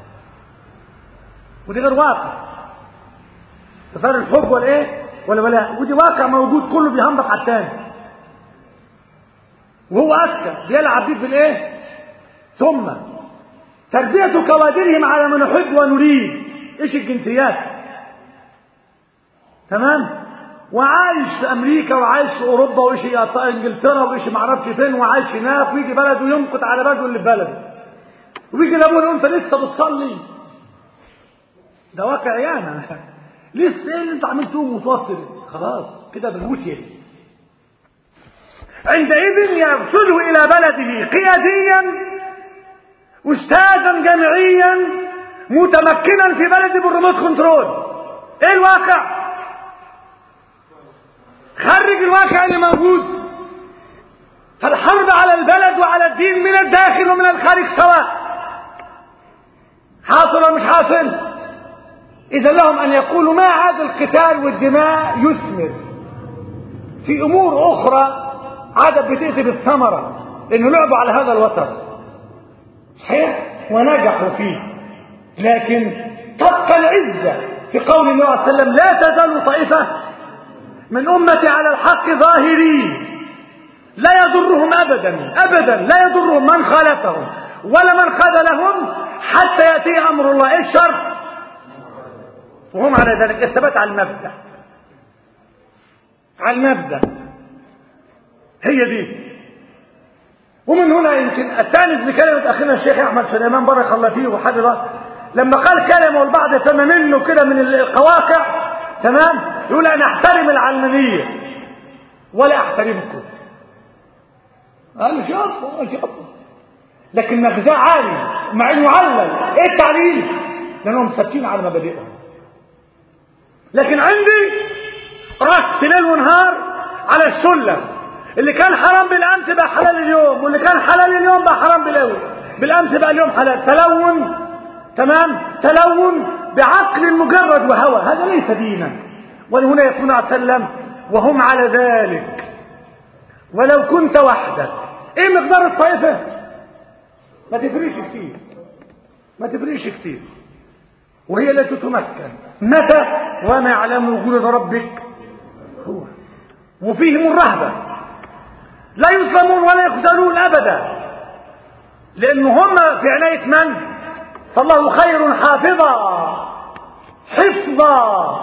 ودي غير واقع إظهار الحب والإيه والولاء ودي واقع موجود كله بيهنبط على التاني وهو أذكى بيلعب بيك بالإيه ثم تربية كوادرهم على ما نحب ونريد ايش الجنسيات تمام وعايش في امريكا وعايش في اوروبا وايش انجلترا وايش ما اعرفش فين وعايش هناك ويجي بلده يمقت على بلده اللي في بلده ويجي لابوه يقول انت لسه بتصلي ده واقع يعني لسه ايه اللي انت عملته متوتر خلاص كده بغوث عندئذ يرسله الى بلده قياديا استاذا جامعيا متمكنا في بلده بالريموت كنترول ايه الواقع خرج الواقع اللي موجود فالحرب على البلد وعلى الدين من الداخل ومن الخارج سواء حاصل ولا مش حاصل اذا لهم ان يقولوا ما هذا القتال والدماء يثمر في امور اخرى عادت بتأتي بالثمرة لانه لعبوا على هذا الوتر صحيح ونجحوا فيه لكن تبقى العزة في قول الله عليه وسلم لا تزال طائفة من أمتي على الحق ظاهرين لا يضرهم أبدا أبدا لا يضرهم من خالفهم ولا من خذلهم حتى يأتي أمر الله إيه الشرط وهم على ذلك الثبات على المبدأ على المبدأ هي دي ومن هنا يمكن استانس بكلمه اخينا الشيخ احمد سليمان بارك الله فيه وحفظه لما قال كلمه والبعض فهم منه كده من القواقع تمام يقول انا احترم العلمانيه ولا احترمكم قال شاطر قال شاطر لكن مغزاه عالي مع انه علل ايه التعليل لانهم ثابتين على مبادئهم لكن عندي رقص ليل ونهار على السلم اللي كان حرام بالامس بقى حلال اليوم واللي كان حلال اليوم بقى حرام بالاول بالامس بقى اليوم حلال تلون تمام تلون بعقل مجرد وهوى هذا ليس دينا ولهنا يقول عليه وسلم وهم على ذلك ولو كنت وحدك ايه مقدار الطائفه ما تفريش كتير ما تفريش كتير وهي التي تتمكن متى وما يعلم وجود ربك هو وفيهم الرهبه لا يظلمون ولا يخذلون ابدا لان هم في عنايه من فالله خير حافظا حفظا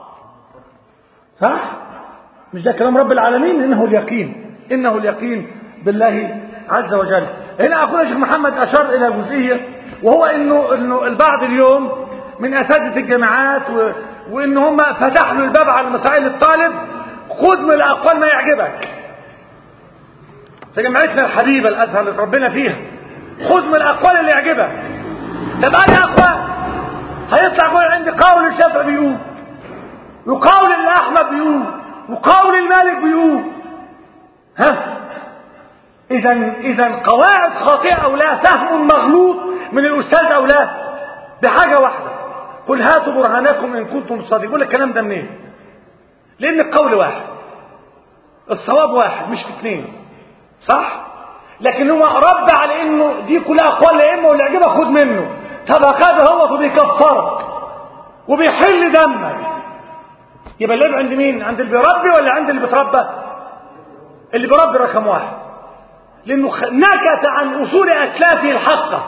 صح مش ده كلام رب العالمين انه اليقين انه اليقين بالله عز وجل هنا اخونا الشيخ محمد اشار الى جزئيه وهو انه انه البعض اليوم من اساتذه الجامعات و... وان هم فتحوا له الباب على مسائل الطالب خذ من الاقوال ما يعجبك في جامعتنا الحبيبه الازهر اللي ربنا فيها خذ من الاقوال اللي يعجبك طب انا اقوال هيطلع يقول عندي قول الشافعي بيقول وقول الاحمد بيقول وقول المالك بيقول ها اذا اذا قواعد خاطئه او لا فهم مغلوط من الاستاذ او لا بحاجه واحده قل هاتوا برهانكم ان كنتم صادقين يقول الكلام ده منين لان القول واحد الصواب واحد مش اثنين صح لكن هو رد على انه دي كلها اقوال الائمه واللي يعجبك خد منه طب اخذ هو فبيكفرك وبيحل دمك يبقى اللعب عند مين عند اللي بيربي ولا عند اللي بيتربى اللي بيربي رقم واحد لأنه نكت عن أصول أسلافه الحقة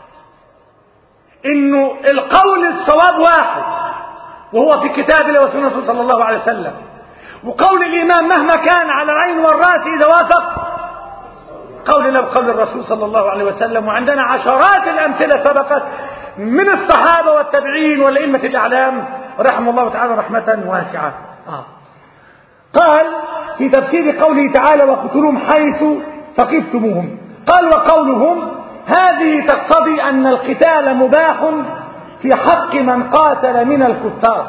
إنه القول الصواب واحد وهو في كتاب الله وسنة صلى الله عليه وسلم وقول الإمام مهما كان على العين والرأس إذا وافق قول الله وقول الرسول صلى الله عليه وسلم وعندنا عشرات الأمثلة سبقت من الصحابة والتابعين والأئمة الأعلام رحمه الله تعالى رحمة واسعة آه. قال في تفسير قوله تعالى وقتلوهم حيث ثقفتموهم قال وقولهم هذه تقتضي أن القتال مباح في حق من قاتل من الكفار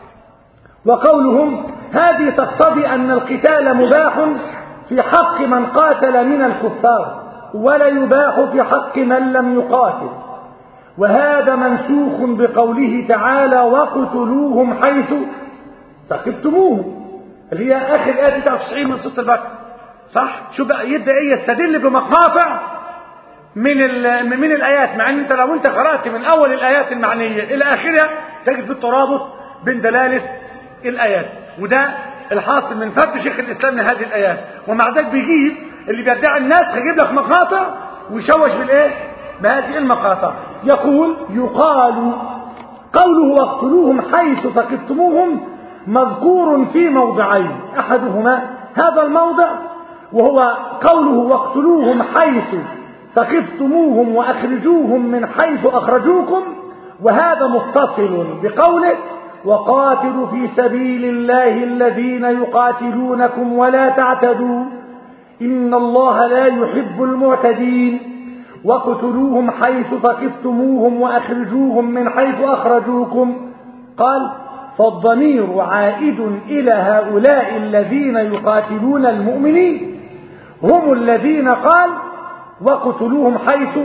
وقولهم هذه تقتضي أن القتال مباح في حق من قاتل من الكفار ولا يباح في حق من لم يقاتل وهذا منسوخ بقوله تعالى وقتلوهم حيث ثقفتموهم اللي هي آخر آية 99 من سورة البقرة صح شو بقى يبدأ ايه يستدل بمقاطع من من الايات مع ان انت لو انت قرات من اول الايات المعنيه الى اخرها تجد في الترابط بين دلاله الايات وده الحاصل من فرد شيخ الاسلام لهذه الايات ومع ذلك بيجيب اللي بيدعي الناس هيجيب لك مقاطع ويشوش بالايه بهذه المقاطع يقول يقال قوله واقتلوهم حيث ثقفتموهم مذكور في موضعين احدهما هذا الموضع وهو قوله واقتلوهم حيث ثقفتموهم واخرجوهم من حيث اخرجوكم وهذا متصل بقوله وقاتلوا في سبيل الله الذين يقاتلونكم ولا تعتدوا ان الله لا يحب المعتدين واقتلوهم حيث ثقفتموهم واخرجوهم من حيث اخرجوكم قال فالضمير عائد الى هؤلاء الذين يقاتلون المؤمنين هم الذين قال وقتلوهم حيث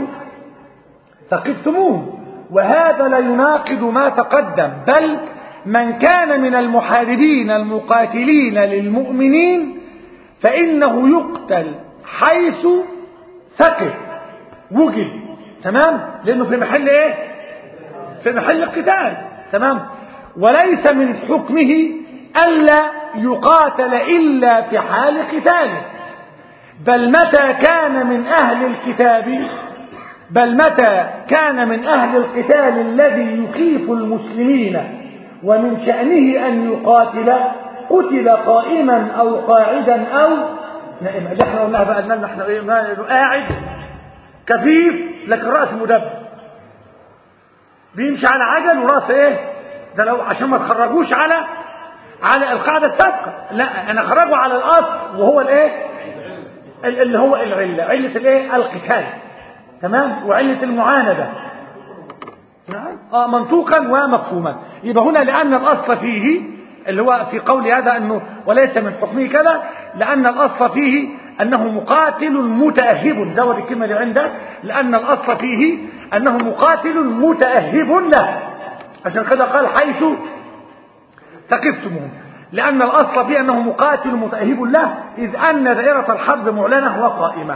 ثقفتموهم وهذا لا يناقض ما تقدم بل من كان من المحاربين المقاتلين للمؤمنين فإنه يقتل حيث ثقف وجد تمام لأنه في محل ايه في محل القتال تمام وليس من حكمه ألا يقاتل إلا في حال قتاله بل متى كان من أهل الكتاب بل متى كان من أهل القتال الذي يخيف المسلمين ومن شأنه أن يقاتل قتل قائما أو قاعدا أو نائما اللي احنا قلناها بقى لنا احنا ايه قاعد كفيف لكن رأس مدبر بيمشي على عجل وراس ايه ده لو عشان ما تخرجوش على على القاعدة السابقة لا انا خرجوا على الاصل وهو الايه اللي هو العلة علة الايه القتال تمام وعلة المعاندة نعم اه منطوقا ومفهوما يبقى هنا لأن الأصل فيه اللي هو في قول هذا أنه وليس من حكمه كذا لأن الأصل فيه أنه مقاتل متأهب زود الكلمة اللي عندك لأن الأصل فيه أنه مقاتل متأهب له عشان كده قال حيث ثقفتموه لأن الأصل فيه أنه مقاتل متأهب له إذ أن دائرة الحرب معلنة وقائمة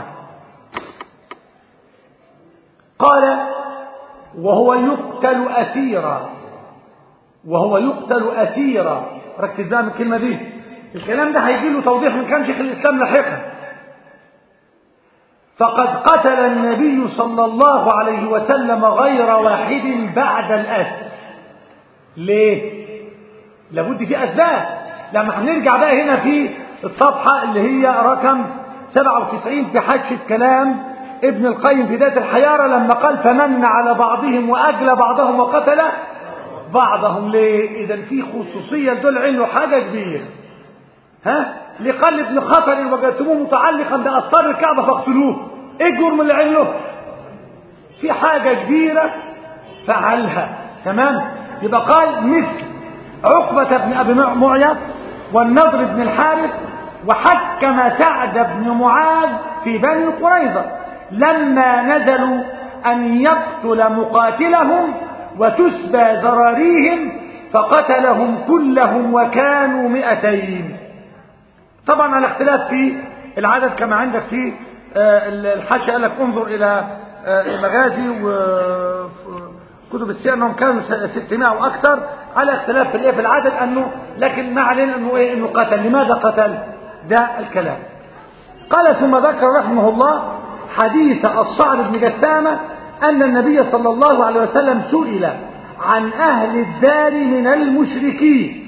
قال وهو يقتل أسيرا وهو يقتل أسيرا ركز بقى من الكلمة دي الكلام ده هيجي له توضيح من كلام شيخ الإسلام لاحقا فقد قتل النبي صلى الله عليه وسلم غير واحد بعد الأسر ليه؟ لابد في أسباب لما هنرجع بقى هنا في الصفحة اللي هي رقم 97 في حاشية كلام ابن القيم في ذات الحيارة لما قال فمن على بعضهم وأجلى بعضهم وقتل بعضهم ليه إذا في خصوصية لدول عنه حاجة كبيرة ها لقال ابن خطر وجدتموه متعلقا بأسطار الكعبة فاقتلوه ايه الجرم اللي عنه في حاجة كبيرة فعلها تمام يبقى قال مثل عقبة بن أبي معيط والنضر بن الحارث وحكم سعد بن معاذ في بني قريظة لما نزلوا أن يقتل مقاتلهم وتسبى ذراريهم فقتلهم كلهم وكانوا مئتين طبعا الاختلاف في العدد كما عندك في الحاشية قال لك انظر إلى المغازي وكتب السير أنهم كانوا 600 وأكثر على اختلاف في الايه في العدد أنه لكن ما علينا أنه إيه أنه قتل لماذا قتل ده الكلام قال ثم ذكر رحمه الله حديث الصعب بن جثامة أن النبي صلى الله عليه وسلم سئل عن أهل الدار من المشركين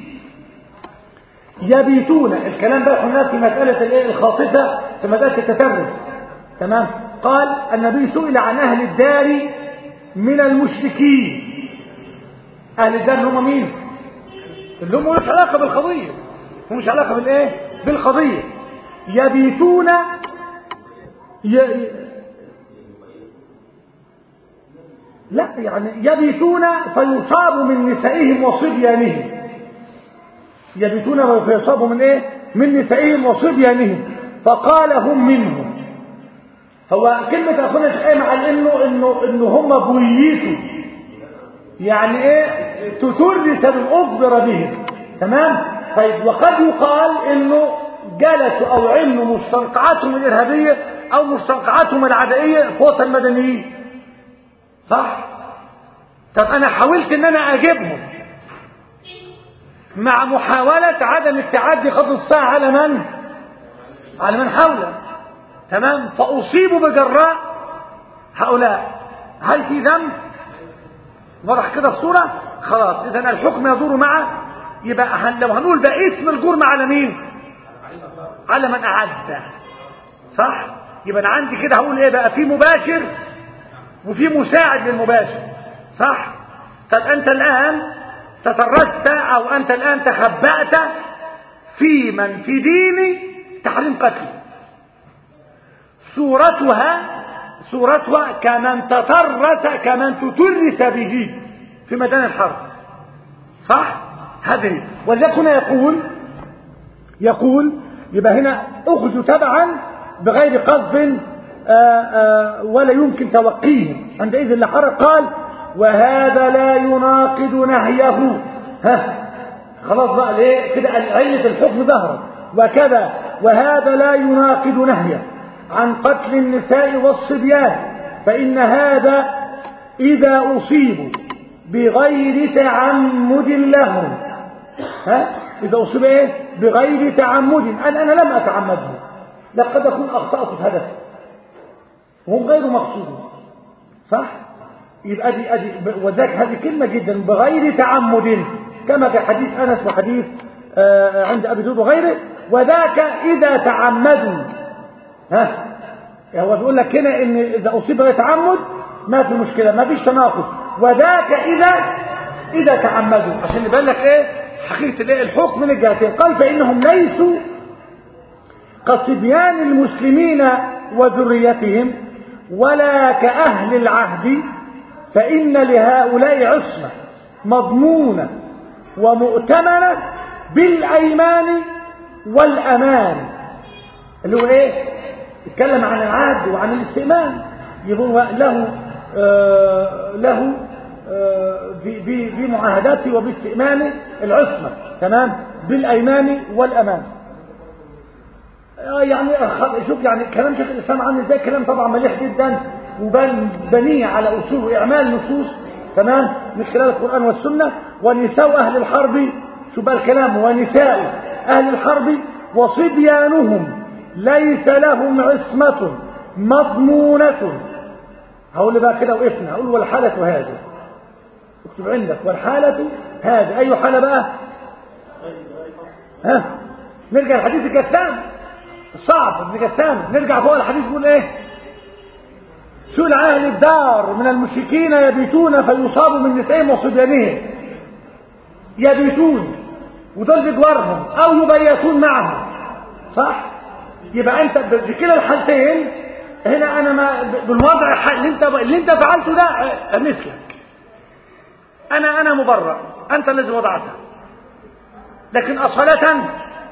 يبيتون الكلام بقى هناك في مسألة الايه الخاطفة في مسألة التترس تمام قال النبي سئل عن أهل الدار من المشركين أهل الدار اللي هم مين اللي هم مش علاقة بالقضية هم مش علاقة بالايه بالقضية يبيتون ي... لا يعني يبيتون فيصاب من نسائهم وصبيانهم يبيتون فيصابوا من ايه من نسائهم وصبيانهم فقال هم منهم هو كلمة أخونا شيء مع انه انه انه هم بويتوا يعني ايه تترس من اخبر بهم تمام طيب وقد يقال انه جلسوا او علموا مستنقعاتهم الارهابية او مستنقعاتهم العدائية في وسط المدنيين صح طب انا حاولت ان انا اجيبهم مع محاولة عدم التعدي قدر الساعة على من على من حوله تمام فأصيبوا بجراء هؤلاء هل في ذنب واضح كده الصورة خلاص إذا الحكم يدور مع يبقى هل لو هنقول ده اسم الجرم على مين على من أعد صح يبقى أنا عندي كده هقول إيه بقى في مباشر وفي مساعد للمباشر صح طب أنت الآن تترست أو أنت الآن تخبأت في من في ديني تحريم قتل صورتها صورتها كمن تترس كمن تترس به في ميدان الحرب صح هذه ولذلك هنا يقول يقول يبقى هنا أخذ تبعا بغير قصد ولا يمكن توقيه عندئذ اللحرق قال وهذا لا يناقض نهيه ها خلاص بقى ليه كده علة الحكم ظهرت وكذا وهذا لا يناقض نهيه عن قتل النساء والصبيان فإن هذا إذا أصيبوا بغير تعمد لهم ها إذا أصيب إيه بغير تعمد أنا أنا لم أتعمده لقد أكون أخطأت في هدفي وهم غير مقصودين صح يبقى دي أدي وذاك هذه كلمة جدا بغير تعمد كما في حديث أنس وحديث آه عند أبي داود وغيره وذاك إذا تعمدوا ها هو بيقول لك هنا ان اذا اصيب غير تعمد ما في مشكله ما فيش تناقض وذاك اذا اذا تعمدوا عشان يبان لك ايه حقيقه الايه الحكم من الجهتين قال فانهم ليسوا كصبيان المسلمين وذريتهم ولا كاهل العهد فان لهؤلاء عصمه مضمونه ومؤتمنه بالايمان والامان اللي هو ايه اتكلم عن العهد وعن الاستئمان يبقى له آه له آه بمعاهدته وباستئمانه العصمة تمام بالأيمان والأمان آه يعني شوف يعني كلام شيخ الإسلام عنه ازاي كلام طبعا مليح جدا وبنيه على أصول وإعمال نصوص تمام من خلال القرآن والسنة ونساء أهل الحرب شوف بقى الكلام ونساء أهل الحرب وصبيانهم ليس لهم عصمة مضمونة هقول بقى كده وقفنا اقول والحالة هذه اكتب عندك والحالة هذه اي حالة بقى ها نرجع الحديث الجسام صعب ابن جسام نرجع فوق الحديث بيقول ايه سئل اهل الدار من المشركين يبيتون فيصابوا من نسائهم وصبيانهم يبيتون ودول بجوارهم او يبيتون معهم صح يبقى انت في كلا الحالتين هنا انا ما بالوضع اللي انت اللي انت فعلته ده مثلك انا انا مبرر انت الذي وضعته لكن اصالة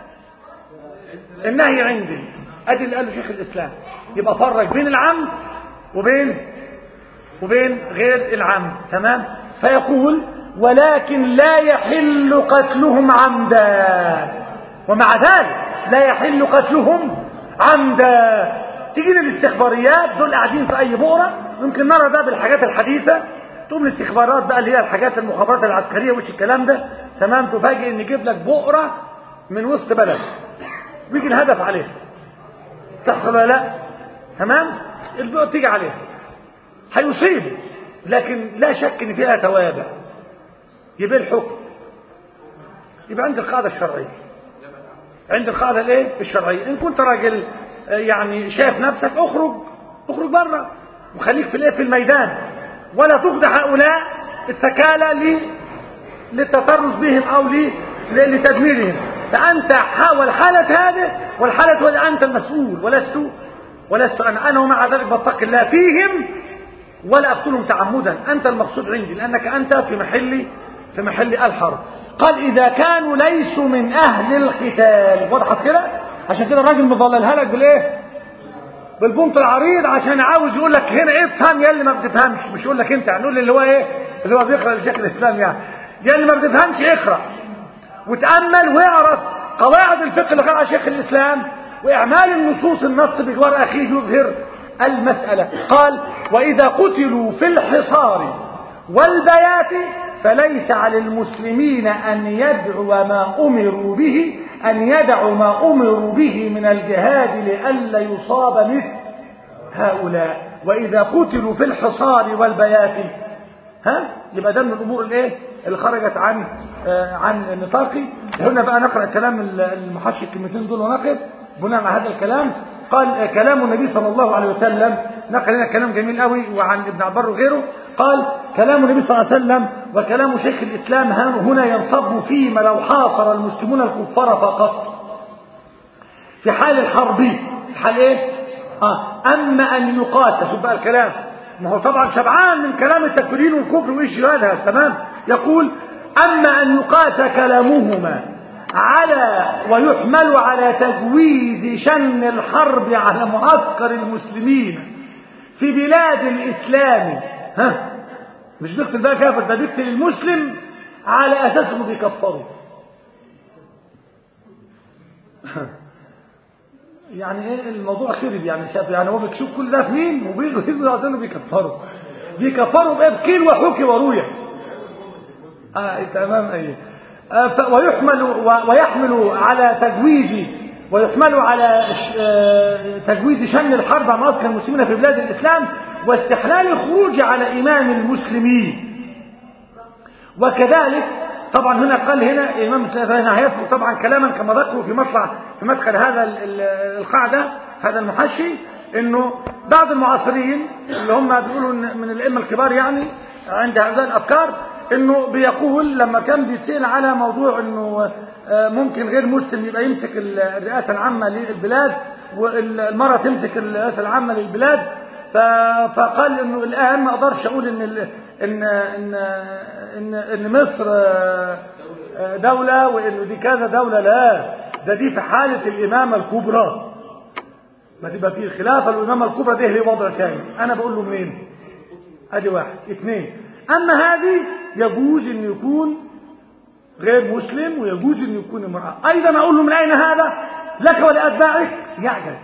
النهي عندي ادي اللي قاله شيخ الاسلام يبقى فرق بين العمد وبين وبين غير العمد تمام فيقول ولكن لا يحل قتلهم عمدا ومع ذلك لا يحل قتلهم عمدا تيجي الاستخباريات دول قاعدين في اي بؤره يمكن نرى ده بالحاجات الحديثه تقوم الاستخبارات بقى اللي هي الحاجات المخابرات العسكريه وش الكلام ده تمام تفاجئ ان يجيب لك بؤره من وسط بلد ويجي الهدف عليه تحصل ولا لا تمام البيع تيجي عليه هيصيب لكن لا شك ان فيها توابع يبقى الحكم يبقى عند القاعده الشرعيه عند القاعده الايه الشرعيه ان كنت راجل يعني شايف نفسك اخرج اخرج بره وخليك في الايه في الميدان ولا تخدع هؤلاء السكالى ل للتطرز بهم او ل لتدميرهم فانت حاول حاله هذه والحاله ولا انت المسؤول ولست ولست انا انا ومع ذلك بتقي الله فيهم ولا اقتلهم تعمدا انت المقصود عندي لانك انت في محل في محل الحرب قال اذا كانوا ليسوا من اهل القتال وضحت كده عشان كده الراجل مضللها لك بالايه بالبنط العريض عشان عاوز يقول لك هنا افهم يا اللي ما بتفهمش مش يقول لك انت هنقول اللي هو ايه اللي هو بيقرا لشيخ الاسلام يعني يا اللي ما بتفهمش اقرا وتامل واعرف قواعد الفقه اللي قالها شيخ الاسلام واعمال النصوص النص بجوار اخيه يظهر المساله قال واذا قتلوا في الحصار والبيات فليس على المسلمين أن يدعوا ما أمروا به أن يدعوا ما أمروا به من الجهاد لئلا يصاب مثل هؤلاء وإذا قتلوا في الحصار والبيات ها يبقى ده من الأمور الايه اللي خرجت عن آه عن نطاقي هنا بقى نقرأ كلام المحشي الكلمتين دول ونقف بناء على هذا الكلام قال آه كلام النبي صلى الله عليه وسلم نقل لنا كلام جميل قوي وعن ابن عبر وغيره قال كلام النبي صلى الله عليه وسلم وكلام شيخ الإسلام هنا ينصب فيما لو حاصر المسلمون الكفار فقط في حال الحرب في حال ايه آه. أما أن يقاتل شوف بقى الكلام ما هو طبعا شبعان من كلام التكفيرين والكفر وإيش هذا تمام يقول أما أن يقاس كلامهما على ويحمل على تجويز شن الحرب على معسكر المسلمين في بلاد الإسلام ها مش بيقتل بقى كافر ده بيقتل المسلم على أساس انه بيكفره يعني ايه الموضوع خرب يعني شاف يعني هو بيشوف كل ده في مين وبيجوا يجوا انه بيكفروا بيكفروا بقى بكيل وحكي ورويه اه تمام ايه آه ويحمل ويحمل على تجويز ويحمل على تجويز شن الحرب على معسكر المسلمين في بلاد الإسلام واستحلال الخروج على إمام المسلمين وكذلك طبعا هنا قال هنا إمام هنا هيذكر طبعا كلاما كما ذكروا في مطلع في مدخل هذا القاعدة هذا المحشي انه بعض المعاصرين اللي هم بيقولوا من الائمه الكبار يعني عند هذه الافكار انه بيقول لما كان بيسال على موضوع انه ممكن غير مسلم يبقى يمسك الرئاسه العامه للبلاد والمراه تمسك الرئاسه العامه للبلاد فقال انه الان ما اقدرش اقول ان ان ان ان, إن مصر دوله وانه دي كذا دوله لا ده دي في حاله الامامه الكبرى ما تبقى فيه الخلافه الامامه الكبرى دي هي وضع ثاني انا بقول له منين ادي واحد اثنين اما هذه يجوز ان يكون غير مسلم ويجوز ان يكون امراه ايضا اقول له من اين هذا لك ولاتباعك يعجز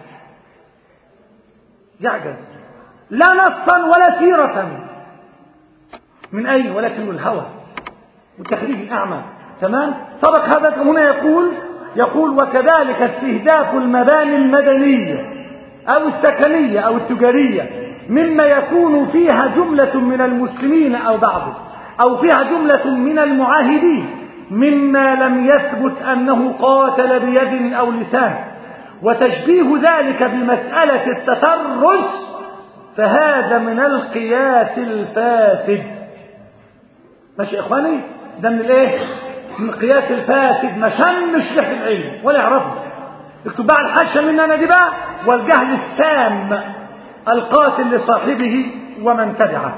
يعجز لا نصا ولا سيره من اين ولكن الهوى والتخريج الاعمى تمام سبق هذا هنا يقول يقول وكذلك استهداف المباني المدنيه او السكنيه او التجاريه مما يكون فيها جملة من المسلمين أو بعضهم أو فيها جملة من المعاهدين مما لم يثبت أنه قاتل بيد أو لسان وتشبيه ذلك بمسألة التترس فهذا من القياس الفاسد ماشي يا إخواني ده من الإيه من القياس الفاسد ما شمش ريحة العلم ولا يعرفه اكتب بقى الحشة مننا دي بقى والجهل السام القاتل لصاحبه ومن تبعه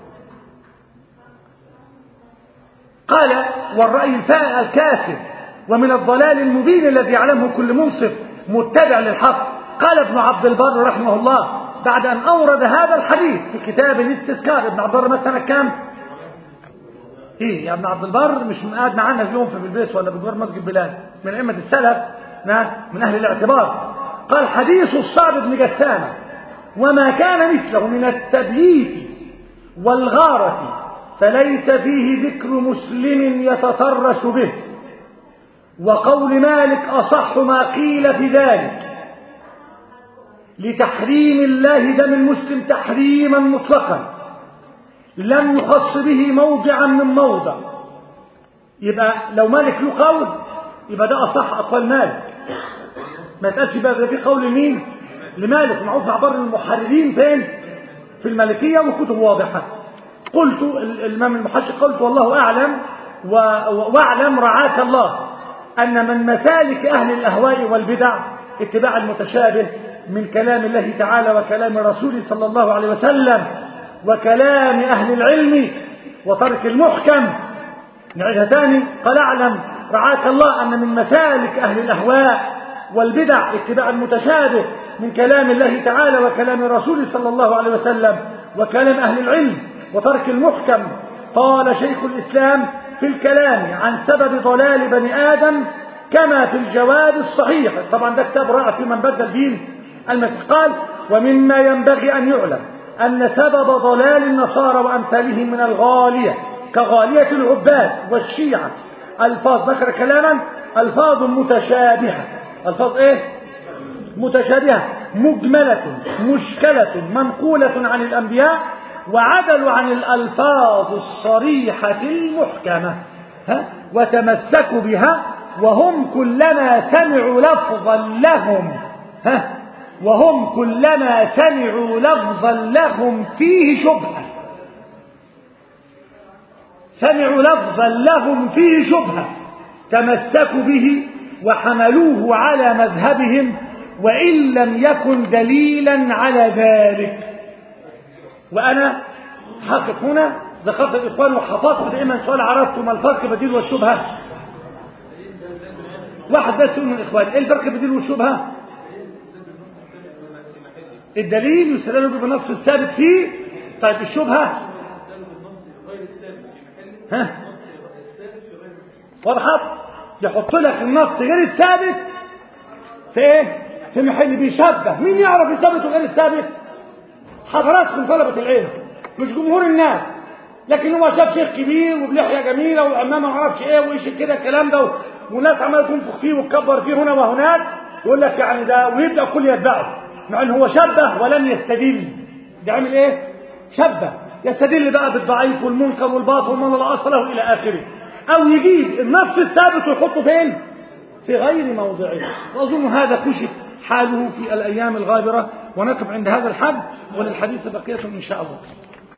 قال والرأي الكافر ومن الضلال المبين الذي يعلمه كل منصف متبع للحق قال ابن عبد البر رحمه الله بعد أن أورد هذا الحديث في كتاب الاستذكار ابن عبد البر مثلا كام ايه يا ابن عبد البر مش من قاعد معانا اليوم في بلبيس ولا بجوار مسجد بلال من أئمة السلف من أهل الاعتبار قال حديث الصعب بن جثامه وما كان مثله من التبييت والغارة فليس فيه ذكر مسلم يتطرس به وقول مالك أصح ما قيل في ذلك لتحريم الله دم المسلم تحريما مطلقا لم يخص به موضعا من موضع يبقى لو مالك له قول يبقى ده أصح أقوال مالك ما يتقالش بقى ده في قول مين لمالك معروف عبر المحررين فين في المالكية وكتب واضحة قلت الإمام المحشق قلت والله أعلم واعلم رعاك الله أن من مسالك أهل الأهواء والبدع اتباع المتشابه من كلام الله تعالى وكلام رسوله صلى الله عليه وسلم وكلام أهل العلم وترك المحكم نعيدها تاني قال أعلم رعاك الله أن من مسالك أهل الأهواء والبدع اتباع المتشابه من كلام الله تعالى وكلام رسوله صلى الله عليه وسلم وكلام أهل العلم وترك المحكم قال شيخ الإسلام في الكلام عن سبب ضلال بني آدم كما في الجواب الصحيح طبعا ده كتاب رائع في من بدل دين المسيح قال ومما ينبغي أن يعلم أن سبب ضلال النصارى وأمثالهم من الغالية كغالية العباد والشيعة ألفاظ ذكر كلاما ألفاظ متشابهة ألفاظ إيه متشابهة مجملة مشكلة منقولة عن الأنبياء وعدلوا عن الألفاظ الصريحة المحكمة ها؟ وتمسكوا بها وهم كلما سمعوا لفظا لهم ها؟ وهم كلما سمعوا لفظا لهم فيه شبهة سمعوا لفظا لهم فيه شبهة تمسكوا به وحملوه على مذهبهم وإن لم يكن دليلا على ذلك وأنا حقق هنا ذكرت الإخوان وحفظت دائما سؤال عرفت ما الفرق بديل والشبهة واحد بس من الإخوان إيه الفرق بديل والشبهة الدليل يستدل به بالنص الثابت فيه طيب الشبهة ها وضحت يحط لك النص غير الثابت في ايه في محل بيشبه مين يعرف الثابت وغير الثابت حضراتكم طلبة العلم مش جمهور الناس لكن هو شاف شيخ كبير وبلحيه جميله وعمامه ما اعرفش ايه وايش كده الكلام ده وناس عماله تنفخ فيه وتكبر فيه هنا وهناك يقول لك يعني ده ويبدا الكل يتبعه مع ان هو شبه ولم يستدل ده عمل ايه شبه يستدل بقى بالضعيف والمنكر والباطل ومن لا اصل له الى اخره او يجيب النص الثابت ويحطه فين في غير موضعه واظن هذا كشف حاله في الايام الغابره ونقف عند هذا الحد وللحديث بقيه ان شاء الله